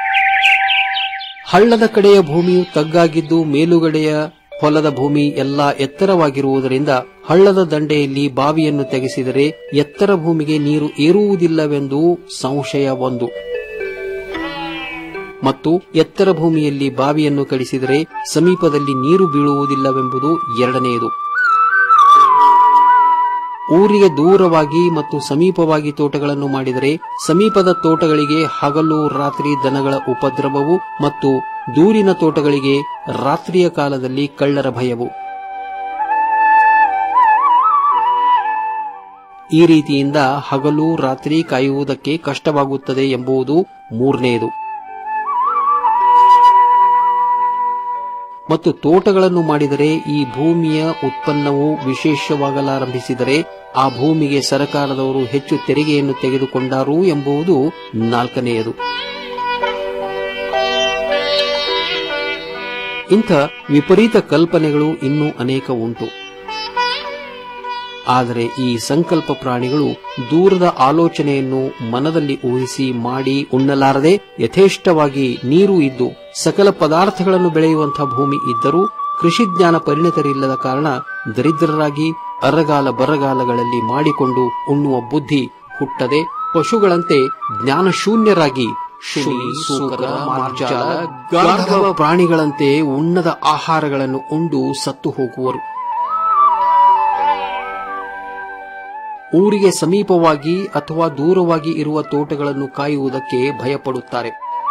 Speaker 19: ಹಳ್ಳದ ಕಡೆಯ ಭೂಮಿಯು ತಗ್ಗಾಗಿದ್ದು ಮೇಲುಗಡೆಯ ಹೊಲದ ಭೂಮಿ ಎಲ್ಲಾ ಎತ್ತರವಾಗಿರುವುದರಿಂದ ಹಳ್ಳದ ದಂಡೆಯಲ್ಲಿ ಬಾವಿಯನ್ನು ತೆಗೆಸಿದರೆ ಎತ್ತರ ಭೂಮಿಗೆ ನೀರು ಏರುವುದಿಲ್ಲವೆಂದು ಸಂಶಯ ಒಂದು ಮತ್ತು ಎತ್ತರ ಭೂಮಿಯಲ್ಲಿ ಬಾವಿಯನ್ನು ಕಡಿಸಿದರೆ ಸಮೀಪದಲ್ಲಿ ನೀರು ಬೀಳುವುದಿಲ್ಲವೆಂಬುದು ಎರಡನೆಯದು ಊರಿಗೆ ದೂರವಾಗಿ ಮತ್ತು ಸಮೀಪವಾಗಿ ತೋಟಗಳನ್ನು ಮಾಡಿದರೆ ಸಮೀಪದ ತೋಟಗಳಿಗೆ ಹಗಲು ರಾತ್ರಿ ದನಗಳ ಉಪದ್ರವವು ಮತ್ತು ದೂರಿನ ತೋಟಗಳಿಗೆ ರಾತ್ರಿಯ ಕಾಲದಲ್ಲಿ ಕಳ್ಳರ ಭಯವು ಈ ರೀತಿಯಿಂದ ಹಗಲು ರಾತ್ರಿ ಕಾಯುವುದಕ್ಕೆ ಕಷ್ಟವಾಗುತ್ತದೆ ಎಂಬುದು ಮೂರನೆಯದು ಮತ್ತು ತೋಟಗಳನ್ನು ಮಾಡಿದರೆ ಈ ಭೂಮಿಯ ಉತ್ಪನ್ನವು ವಿಶೇಷವಾಗಲಾರಂಭಿಸಿದರೆ ಆ ಭೂಮಿಗೆ ಸರಕಾರದವರು ಹೆಚ್ಚು ತೆರಿಗೆಯನ್ನು ತೆಗೆದುಕೊಂಡಾರು ಎಂಬುದು ನಾಲ್ಕನೆಯದು ಇಂಥ ವಿಪರೀತ ಕಲ್ಪನೆಗಳು ಇನ್ನೂ ಅನೇಕ ಉಂಟು ಆದರೆ ಈ ಸಂಕಲ್ಪ ಪ್ರಾಣಿಗಳು ದೂರದ ಆಲೋಚನೆಯನ್ನು ಮನದಲ್ಲಿ ಊಹಿಸಿ ಮಾಡಿ ಉಣ್ಣಲಾರದೆ ಯಥೇಷ್ಟವಾಗಿ ನೀರು ಇದ್ದು ಸಕಲ ಪದಾರ್ಥಗಳನ್ನು ಬೆಳೆಯುವಂತಹ ಭೂಮಿ ಇದ್ದರೂ ಕೃಷಿ ಜ್ಞಾನ ಪರಿಣಿತರಿಲ್ಲದ ಕಾರಣ ದರಿದ್ರರಾಗಿ ಅರಗಾಲ ಬರಗಾಲಗಳಲ್ಲಿ ಮಾಡಿಕೊಂಡು ಉಣ್ಣುವ ಬುದ್ಧಿ ಹುಟ್ಟದೆ ಪಶುಗಳಂತೆ ಜ್ಞಾನಶೂನ್ಯರಾಗಿ ಶುನಿ, ಸೂಕರ, ಮಾರ್ಜಾಲ, ಗಾರ್ಧವ ಪ್ರಾಣಿಗಳಂತೆ ಉಣ್ಣದ ಆಹಾರಗಳನ್ನು ಉಂಡು ಸತ್ತು ಹೋಗುವರು ಊರಿಗೆ ಸಮೀಪವಾಗಿ ಅಥವಾ ದೂರವಾಗಿ ಇರುವ ತೋಟಗಳನ್ನು ಕಾಯುವುದಕ್ಕೆ ಭಯಪಡುತ್ತಾರೆ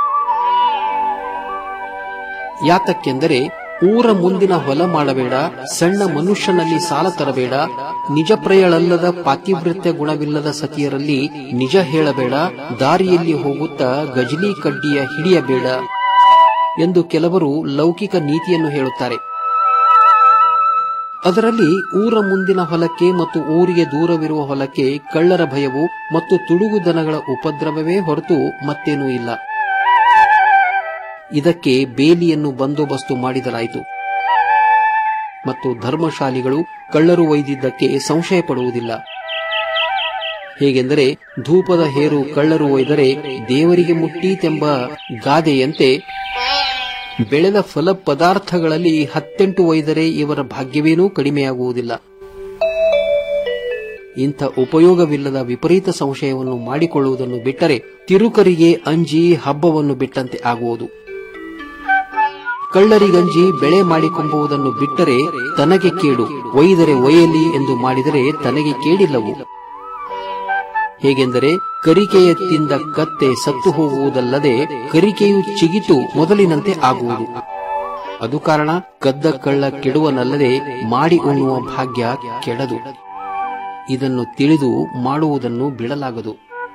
Speaker 19: ಯಾತಕ್ಕೆಂದರೆ ಊರ ಮುಂದಿನ ಹೊಲ ಮಾಡಬೇಡ ಸಣ್ಣ ಮನುಷ್ಯನಲ್ಲಿ ಸಾಲ ತರಬೇಡ ನಿಜಪ್ರಯಳಲ್ಲದ ಪಾತಿವೃತ್ಯ ಗುಣವಿಲ್ಲದ ಸತಿಯರಲ್ಲಿ ನಿಜ ಹೇಳಬೇಡ ದಾರಿಯಲ್ಲಿ ಹೋಗುತ್ತಾ ಗಜಲಿ ಕಡ್ಡಿಯ ಹಿಡಿಯಬೇಡ ಎಂದು ಕೆಲವರು ಲೌಕಿಕ ನೀತಿಯನ್ನು ಹೇಳುತ್ತಾರೆ ಅದರಲ್ಲಿ ಊರ ಮುಂದಿನ ಹೊಲಕ್ಕೆ ಮತ್ತು ಊರಿಗೆ ದೂರವಿರುವ ಹೊಲಕ್ಕೆ ಕಳ್ಳರ ಭಯವು ಮತ್ತು ತುಡುಗು ದನಗಳ ಉಪದ್ರವವೇ ಹೊರತು ಮತ್ತೇನೂ ಇಲ್ಲ ಇದಕ್ಕೆ ಬೇಲಿಯನ್ನು ಬಂದೋಬಸ್ತು ಮಾಡಿದರಾಯಿತು ಮತ್ತು ಧರ್ಮಶಾಲಿಗಳು ಕಳ್ಳರು ಒಯ್ದಿದ್ದಕ್ಕೆ ಸಂಶಯ ಪಡುವುದಿಲ್ಲ ಹೇಗೆಂದರೆ ಧೂಪದ ಹೇರು ಕಳ್ಳರು ಒಯ್ದರೆ ದೇವರಿಗೆ ಮುಟ್ಟೀತೆಂಬ ಗಾದೆಯಂತೆ ಬೆಳೆದ ಫಲ ಪದಾರ್ಥಗಳಲ್ಲಿ ಹತ್ತೆಂಟು ಒಯ್ದರೆ ಇವರ ಭಾಗ್ಯವೇನೂ ಕಡಿಮೆಯಾಗುವುದಿಲ್ಲ ಇಂಥ ಉಪಯೋಗವಿಲ್ಲದ ವಿಪರೀತ ಸಂಶಯವನ್ನು ಮಾಡಿಕೊಳ್ಳುವುದನ್ನು ಬಿಟ್ಟರೆ ತಿರುಕರಿಗೆ ಅಂಜಿ ಹಬ್ಬವನ್ನು ಬಿಟ್ಟಂತೆ ಆಗುವುದು ಕಳ್ಳರಿಗಂಜಿ ಬೆಳೆ ಮಾಡಿಕೊಂಬುವುದನ್ನು ಬಿಟ್ಟರೆ ತನಗೆ ಕೇಡು ಒಯ್ದರೆ ಒಯ್ಯಲಿ ಎಂದು ಮಾಡಿದರೆ ತನಗೆ ಕೇಡಿಲ್ಲವು ಹೇಗೆಂದರೆ ಕರಿಕೆಯ ತಿಂದ ಕತ್ತೆ ಸತ್ತು ಹೋಗುವುದಲ್ಲದೆ ಕರಿಕೆಯು ಚಿಗಿತು ಮೊದಲಿನಂತೆ ಆಗುವುದು ಅದು ಕಾರಣ ಕದ್ದ ಕಳ್ಳ ಕೆಡುವನಲ್ಲದೆ ಮಾಡಿ ಉಣ್ಣುವ ಭಾಗ್ಯ ಕೆಡದು ಇದನ್ನು ತಿಳಿದು ಮಾಡುವುದನ್ನು ಬಿಡಲಾಗದು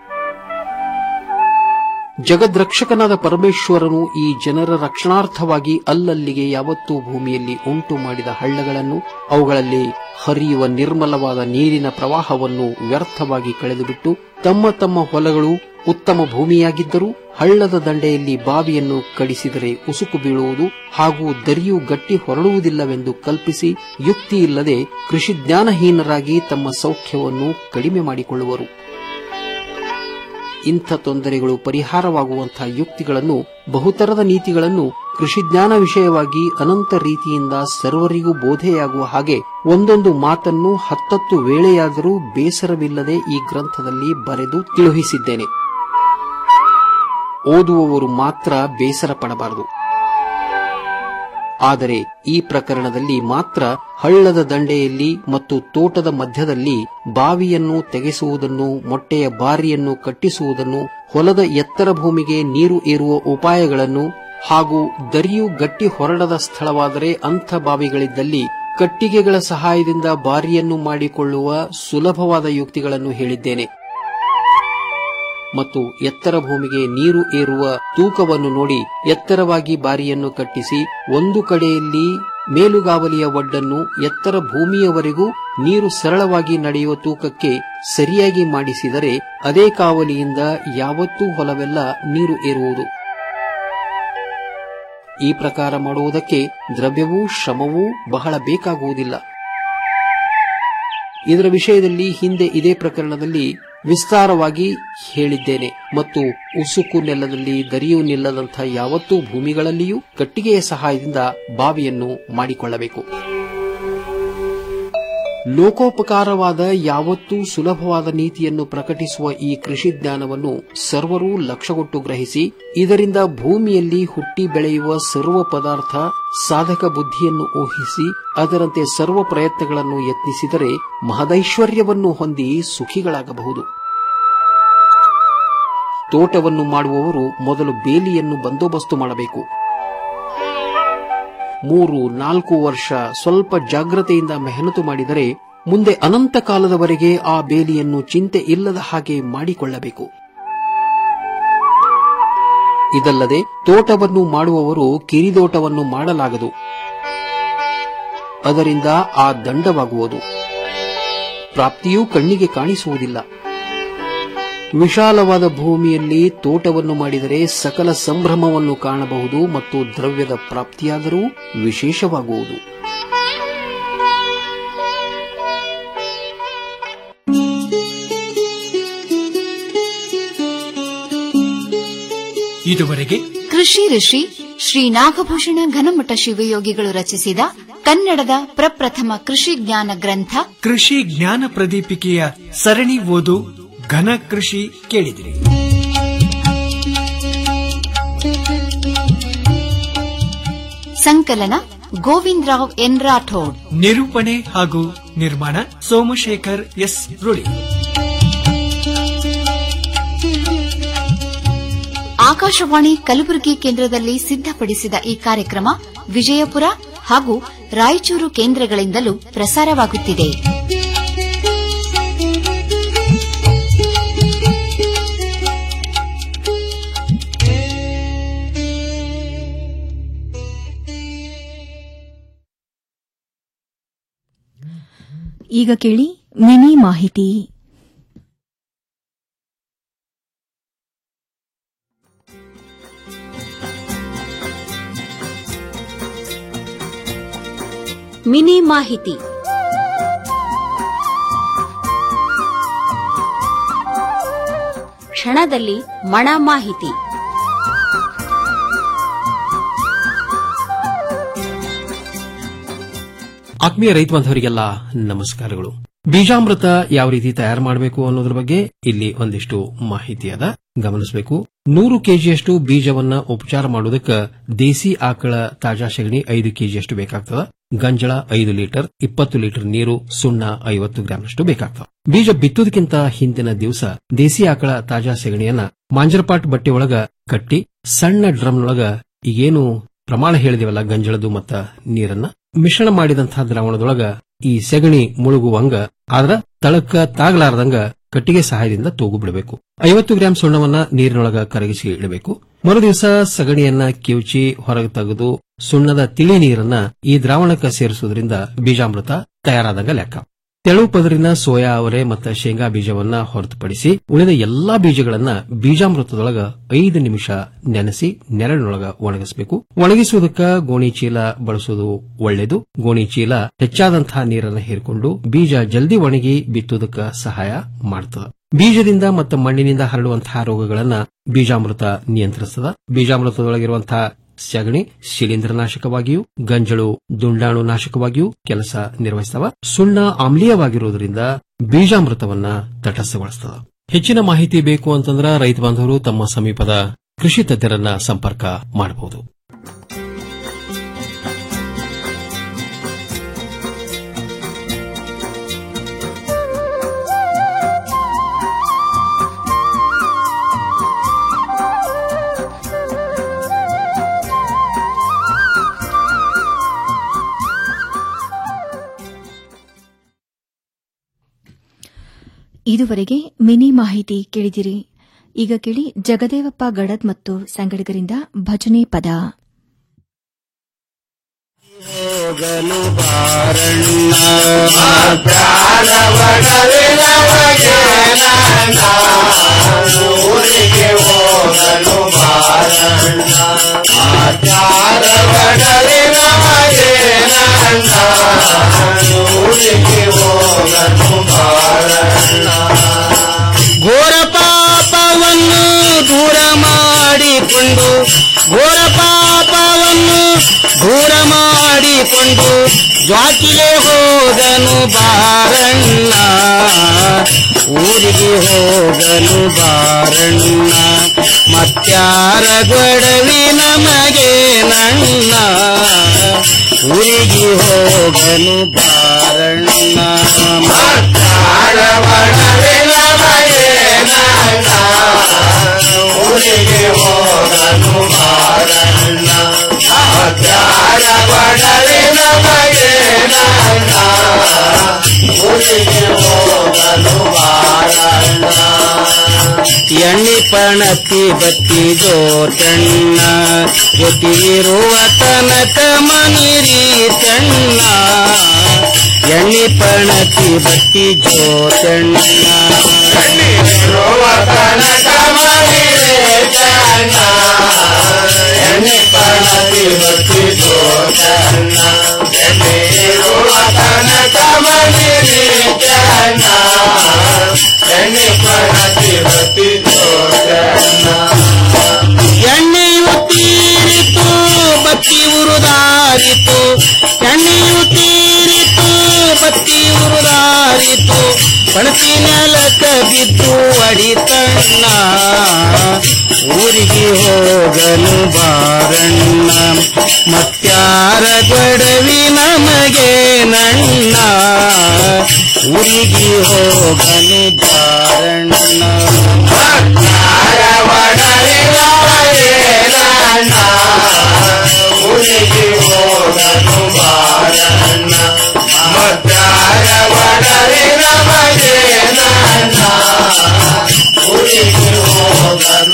Speaker 19: ಜಗದ್ರಕ್ಷಕನಾದ ಪರಮೇಶ್ವರನು ಈ ಜನರ ರಕ್ಷಣಾರ್ಥವಾಗಿ ಅಲ್ಲಲ್ಲಿಗೆ ಯಾವತ್ತೂ ಭೂಮಿಯಲ್ಲಿ ಉಂಟು ಮಾಡಿದ ಹಳ್ಳಗಳನ್ನು ಅವುಗಳಲ್ಲಿ ಹರಿಯುವ ನಿರ್ಮಲವಾದ ನೀರಿನ ಪ್ರವಾಹವನ್ನು ವ್ಯರ್ಥವಾಗಿ ಕಳೆದುಬಿಟ್ಟು ತಮ್ಮ ತಮ್ಮ ಹೊಲಗಳು ಉತ್ತಮ ಭೂಮಿಯಾಗಿದ್ದರೂ ಹಳ್ಳದ ದಂಡೆಯಲ್ಲಿ ಬಾವಿಯನ್ನು ಕಡಿಸಿದರೆ ಉಸುಕು ಬೀಳುವುದು ಹಾಗೂ ದರಿಯು ಗಟ್ಟಿ ಹೊರಡುವುದಿಲ್ಲವೆಂದು ಕಲ್ಪಿಸಿ ಯುಕ್ತಿಯಿಲ್ಲದೆ ಕೃಷಿ ಜ್ಞಾನಹೀನರಾಗಿ ತಮ್ಮ ಸೌಖ್ಯವನ್ನು ಕಡಿಮೆ ಮಾಡಿಕೊಳ್ಳುವರು ಇಂಥ ತೊಂದರೆಗಳು ಪರಿಹಾರವಾಗುವಂತಹ ಯುಕ್ತಿಗಳನ್ನು ಬಹುತರದ ನೀತಿಗಳನ್ನು ಕೃಷಿಜ್ಞಾನ ವಿಷಯವಾಗಿ ಅನಂತ ರೀತಿಯಿಂದ ಸರ್ವರಿಗೂ ಬೋಧೆಯಾಗುವ ಹಾಗೆ ಒಂದೊಂದು ಮಾತನ್ನು ಹತ್ತತ್ತು ವೇಳೆಯಾದರೂ ಬೇಸರವಿಲ್ಲದೆ ಈ ಗ್ರಂಥದಲ್ಲಿ ಬರೆದು ತಿಳುಹಿಸಿದ್ದೇನೆ ಓದುವವರು ಮಾತ್ರ ಬೇಸರ ಪಡಬಾರದು ಆದರೆ ಈ ಪ್ರಕರಣದಲ್ಲಿ ಮಾತ್ರ ಹಳ್ಳದ ದಂಡೆಯಲ್ಲಿ ಮತ್ತು ತೋಟದ ಮಧ್ಯದಲ್ಲಿ ಬಾವಿಯನ್ನು ತೆಗೆಸುವುದನ್ನು ಮೊಟ್ಟೆಯ ಬಾರಿಯನ್ನು ಕಟ್ಟಿಸುವುದನ್ನು ಹೊಲದ ಎತ್ತರ ಭೂಮಿಗೆ ನೀರು ಏರುವ ಉಪಾಯಗಳನ್ನು ಹಾಗೂ ದರಿಯು ಗಟ್ಟಿ ಹೊರಡದ ಸ್ಥಳವಾದರೆ ಅಂಥ ಬಾವಿಗಳಿದ್ದಲ್ಲಿ ಕಟ್ಟಿಗೆಗಳ ಸಹಾಯದಿಂದ ಬಾರಿಯನ್ನು ಮಾಡಿಕೊಳ್ಳುವ ಸುಲಭವಾದ ಯುಕ್ತಿಗಳನ್ನು ಹೇಳಿದ್ದೇನೆ ಮತ್ತು ಎತ್ತರ ಭೂಮಿಗೆ ನೀರು ಏರುವ ತೂಕವನ್ನು ನೋಡಿ ಎತ್ತರವಾಗಿ ಬಾರಿಯನ್ನು ಕಟ್ಟಿಸಿ ಒಂದು ಕಡೆಯಲ್ಲಿ ಮೇಲುಗಾವಲಿಯ ಒಡ್ಡನ್ನು ಎತ್ತರ ಭೂಮಿಯವರೆಗೂ ನೀರು ಸರಳವಾಗಿ ನಡೆಯುವ ತೂಕಕ್ಕೆ ಸರಿಯಾಗಿ ಮಾಡಿಸಿದರೆ ಅದೇ ಕಾವಲಿಯಿಂದ ಯಾವತ್ತೂ ಹೊಲವೆಲ್ಲ ನೀರು ಏರುವುದು ಈ ಪ್ರಕಾರ ಮಾಡುವುದಕ್ಕೆ ದ್ರವ್ಯವೂ ಶ್ರಮವೂ ಬಹಳ ಬೇಕಾಗುವುದಿಲ್ಲ ಇದರ ವಿಷಯದಲ್ಲಿ ಹಿಂದೆ ಇದೇ ಪ್ರಕರಣದಲ್ಲಿ ವಿಸ್ತಾರವಾಗಿ ಹೇಳಿದ್ದೇನೆ ಮತ್ತು ಉಸುಕು ನೆಲದಲ್ಲಿ ದರಿಯು ನಿಲ್ಲದಂಥ ಯಾವತ್ತೂ ಭೂಮಿಗಳಲ್ಲಿಯೂ ಕಟ್ಟಿಗೆಯ ಸಹಾಯದಿಂದ ಬಾವಿಯನ್ನು ಮಾಡಿಕೊಳ್ಳಬೇಕು ಲೋಕೋಪಕಾರವಾದ ಯಾವತ್ತೂ ಸುಲಭವಾದ ನೀತಿಯನ್ನು ಪ್ರಕಟಿಸುವ ಈ ಕೃಷಿ ಜ್ಞಾನವನ್ನು ಸರ್ವರೂ ಲಕ್ಷಗೊಟ್ಟು ಗ್ರಹಿಸಿ ಇದರಿಂದ ಭೂಮಿಯಲ್ಲಿ ಹುಟ್ಟಿ ಬೆಳೆಯುವ ಸರ್ವ ಪದಾರ್ಥ ಸಾಧಕ ಬುದ್ಧಿಯನ್ನು ಊಹಿಸಿ ಅದರಂತೆ ಸರ್ವ ಪ್ರಯತ್ನಗಳನ್ನು ಯತ್ನಿಸಿದರೆ ಮಹದೈಶ್ವರ್ಯವನ್ನು ಹೊಂದಿ ಸುಖಿಗಳಾಗಬಹುದು ತೋಟವನ್ನು ಮಾಡುವವರು ಮೊದಲು ಬೇಲಿಯನ್ನು ಬಂದೋಬಸ್ತು ಮಾಡಬೇಕು ಮೂರು ನಾಲ್ಕು ವರ್ಷ ಸ್ವಲ್ಪ ಜಾಗ್ರತೆಯಿಂದ ಮೆಹನತು ಮಾಡಿದರೆ ಮುಂದೆ ಅನಂತ ಕಾಲದವರೆಗೆ ಆ ಬೇಲಿಯನ್ನು ಚಿಂತೆ ಇಲ್ಲದ ಹಾಗೆ ಮಾಡಿಕೊಳ್ಳಬೇಕು ಇದಲ್ಲದೆ ತೋಟವನ್ನು ಮಾಡುವವರು ಕಿರಿದೋಟವನ್ನು ಮಾಡಲಾಗದು ಅದರಿಂದ ಆ ದಂಡವಾಗುವುದು ಪ್ರಾಪ್ತಿಯೂ ಕಣ್ಣಿಗೆ ಕಾಣಿಸುವುದಿಲ್ಲ ವಿಶಾಲವಾದ ಭೂಮಿಯಲ್ಲಿ ತೋಟವನ್ನು ಮಾಡಿದರೆ ಸಕಲ ಸಂಭ್ರಮವನ್ನು ಕಾಣಬಹುದು ಮತ್ತು ದ್ರವ್ಯದ ಪ್ರಾಪ್ತಿಯಾದರೂ ವಿಶೇಷವಾಗುವುದು
Speaker 22: ಇದುವರೆಗೆ
Speaker 1: ಕೃಷಿ ಋಷಿ ಶ್ರೀ ನಾಗಭೂಷಣ ಘನಮಠ ಶಿವಯೋಗಿಗಳು ರಚಿಸಿದ ಕನ್ನಡದ ಪ್ರಪ್ರಥಮ ಕೃಷಿ ಜ್ಞಾನ ಗ್ರಂಥ
Speaker 22: ಕೃಷಿ ಜ್ಞಾನ ಪ್ರದೀಪಿಕೆಯ ಸರಣಿ ಓದು ಘನ ಕೃಷಿ ಕೇಳಿದಿರಿ
Speaker 1: ಸಂಕಲನ ಗೋವಿಂದರಾವ್ ಎನ್ ರಾಠೋಡ್
Speaker 22: ನಿರೂಪಣೆ ಹಾಗೂ ನಿರ್ಮಾಣ ಸೋಮಶೇಖರ್ ಎಸ್ ರುಳಿ
Speaker 1: ಆಕಾಶವಾಣಿ ಕಲಬುರಗಿ ಕೇಂದ್ರದಲ್ಲಿ ಸಿದ್ಧಪಡಿಸಿದ ಈ ಕಾರ್ಯಕ್ರಮ ವಿಜಯಪುರ ಹಾಗೂ ರಾಯಚೂರು ಕೇಂದ್ರಗಳಿಂದಲೂ ಪ್ರಸಾರವಾಗುತ್ತಿದೆ
Speaker 5: ಈಗ ಕೇಳಿ ಮಿನಿ ಮಾಹಿತಿ
Speaker 3: ಮಿನಿ ಮಾಹಿತಿ ಕ್ಷಣದಲ್ಲಿ ಮಣ ಮಾಹಿತಿ
Speaker 19: ಆತ್ಮೀಯ ರೈತ ಬಾಂಧವರಿಗೆಲ್ಲ ನಮಸ್ಕಾರಗಳು ಬೀಜಾಮೃತ ಯಾವ ರೀತಿ ತಯಾರು ಮಾಡಬೇಕು ಅನ್ನೋದ್ರ ಬಗ್ಗೆ ಇಲ್ಲಿ ಒಂದಿಷ್ಟು ಮಾಹಿತಿ ಅದ ಗಮನಿಸಬೇಕು ನೂರು ಕೆಜಿಯಷ್ಟು ಬೀಜವನ್ನ ಉಪಚಾರ ಮಾಡೋದಕ್ಕೆ ದೇಸಿ ಆಕಳ ತಾಜಾ ಸಗಣಿ ಐದು ಕೆಜಿಯಷ್ಟು ಬೇಕಾಗ್ತದ ಗಂಜಳ ಐದು ಲೀಟರ್ ಇಪ್ಪತ್ತು ಲೀಟರ್ ನೀರು ಸುಣ್ಣ ಐವತ್ತು ಗ್ರಾಂನಷ್ಟು ಬೇಕಾಗ್ತದ ಬೀಜ ಬಿತ್ತುವುದಕ್ಕಿಂತ ಹಿಂದಿನ ದಿವಸ ದೇಸಿ ಆಕಳ ತಾಜಾ ಸಗಣಿಯನ್ನ ಮಾಂಜರಪಾಟ್ ಬಟ್ಟೆ ಒಳಗ ಕಟ್ಟಿ ಸಣ್ಣ ಡ್ರಮ್ನೊಳಗ ಈಗೇನು ಪ್ರಮಾಣ ಹೇಳಿದಿವಲ್ಲ ಗಂಜಳದು ಮತ್ತ ನೀರನ್ನ ಮಿಶ್ರಣ ಮಾಡಿದಂತಹ ದ್ರಾವಣದೊಳಗ ಈ ಸೆಗಣಿ ಮುಳುಗುವಂಗ ಆದ್ರ ತಳಕ್ಕ ತಾಗಲಾರದಂಗ ಕಟ್ಟಿಗೆ ಸಹಾಯದಿಂದ ತೂಗು ಬಿಡಬೇಕು ಐವತ್ತು ಗ್ರಾಂ ಸುಣ್ಣವನ್ನ ನೀರಿನೊಳಗ ಕರಗಿಸಿ ಇಡಬೇಕು ಮರುದಿವಸ ಸಗಣಿಯನ್ನ ಕಿವುಚಿ ಹೊರಗೆ ತೆಗೆದು ಸುಣ್ಣದ ತಿಳಿ ನೀರನ್ನ ಈ ದ್ರಾವಣಕ್ಕೆ ಸೇರಿಸುವುದರಿಂದ ಬೀಜಾಮೃತ ತಯಾರಾದಾಗ ಲೆಕ್ಕ ತೆಳು ಪದರಿನ ಸೋಯಾ ಅವರೆ ಮತ್ತು ಶೇಂಗಾ ಬೀಜವನ್ನ ಹೊರತುಪಡಿಸಿ ಉಳಿದ ಎಲ್ಲಾ ಬೀಜಗಳನ್ನ ಬೀಜಾಮೃತದೊಳಗ ಐದು ನಿಮಿಷ ನೆನೆಸಿ ನೆರಳಿನೊಳಗ ಒಣಗಿಸಬೇಕು ಒಣಗಿಸುವುದಕ್ಕ ಗೋಣಿ ಚೀಲ ಬಳಸುವುದು ಒಳ್ಳೆಯದು ಗೋಣಿ ಚೀಲ ಹೆಚ್ಚಾದಂತಹ ನೀರನ್ನು ಹೀರಿಕೊಂಡು ಬೀಜ ಜಲ್ದಿ ಒಣಗಿ ಬಿತ್ತುವುದಕ್ಕ ಸಹಾಯ ಮಾಡ್ತದೆ ಬೀಜದಿಂದ ಮತ್ತು ಮಣ್ಣಿನಿಂದ ಹರಡುವಂತಹ ರೋಗಗಳನ್ನ ಬೀಜಾಮೃತ ನಿಯಂತ್ರಿಸ್ತದ ಬೀಜಾಮೃತದೊಳಗಿರುವಂತಹ ಸಗಣಿ ಶಿಲೀಂಧ್ರನಾಶಕವಾಗಿಯೂ ಗಂಜಳು ದುಂಡಾಣು ನಾಶಕವಾಗಿಯೂ ಕೆಲಸ ನಿರ್ವಹಿಸ್ತವ ಸುಣ್ಣ ಆಮ್ಲೀಯವಾಗಿರುವುದರಿಂದ ಬೀಜಾಮೃತವನ್ನ ತಟಸ್ಥಗೊಳಿಸ್ತದ ಹೆಚ್ಚಿನ ಮಾಹಿತಿ ಬೇಕು ಅಂತಂದ್ರ ರೈತ ಬಾಂಧವರು ತಮ್ಮ ಸಮೀಪದ ಕೃಷಿ ತಜ್ಞರನ್ನ ಸಂಪರ್ಕ ಮಾಡಬಹುದು
Speaker 5: ಇದುವರೆಗೆ ಮಿನಿ ಮಾಹಿತಿ ಕೇಳಿದಿರಿ ಈಗ ಕೇಳಿ ಜಗದೇವಪ್ಪ ಗಡದ್ ಮತ್ತು ಸಂಗಡಿಗರಿಂದ ಭಜನೆ ಪದ
Speaker 2: ಹೋಗಲು ಬಾರಣ್ಣ ಪ್ರಾಣವಡವೆ ನಮಗೆ ನನ್ನ ಊರಿಗೆ ಹೋಗಲು ಬಾರಣ್ಣ ಆಚಾರವಡವೆ ನಮಗೆ ನನ್ನ ಊರಿಗೆ ಹೋಗಲು ಬಾರಣ್ಣ ಘೋರ ಪಾಪವನ್ನು ದೂರ ಮಾಡಿಕೊಂಡು ಘೋರ ಪಾಪವನ್ನು ದೂರ ಮಾಡಿಕೊಂಡು ಜ್ವಾತಿಗೆ ಹೋಗನು ಬಾರಣ್ಣ ಊರಿಗೆ ಹೋಗನು ಬಾರಣ್ಣ ಮತ್ಯಾರ ಗೊಡವಿ ನಮಗೆ ನನ್ನ ಊರಿಗೆ ಹೋಗನು ಬಾರಣ್ಣ ಮತ್ಯಾರ ಒಡವೆ ನಮಗೆ ನನ್ನ ಊರಿಗೆ ಹೋಗನು ಬಾರಣ್ಣ ಮತ್ಯಾರ ಒಡವೆ ನಮಗೆ ನನ್ನ ಊರಿಗೆ ಹೋಗನು ಬಾರಣ್ಣ ಎಣ್ಣೆ ಪಣತಿ ಬತ್ತಿ ಜೋತಣ್ಣ ಜೊತೆಯಿರುವ ತನಕ ಮನಿರಿ ತಣ್ಣ ಎಣ್ಣೆ ಪಣತಿ ಬತ್ತಿ ಜೋತಣ್ಣ ಎಣ್ಣಿರುವ ತನಕ ಮನಿರಿ ತಣ್ಣ ಎಣ್ಣೆ ಪಣತಿ ಬತ್ತಿ ಜೋತಣ್ಣ ಎಣ್ಣಿರುವ ತನಕ ಮನಿರಿ ತಣ್ಣ ಎಣ್ಣೆ ಪಣತಿ ಬತ್ತಿ ಜೋತಣ್ಣ ಎಣ್ಣೆಯು ತೀರಿತು ಬತ್ತಿ ಉರುದಾರಿತು ಎಣ್ಣೆಯು ತೀರಿತು ಬತ್ತಿ ಉರುದಾರಿತು ಪಣತಿ ನೆಲಕ ಬಿದ್ದು ಅಡಿತಣ್ಣ ಊರಿಗೆ ಹೋಗಲು ಬಾರಣ್ಣ ಮತ್ಯಾರ ಗೊಡವಿ ನಮಗೆ ನನ್ನ ಊರಿಗೆ ಹೋಗಲು ಬಾರಣ್ಣ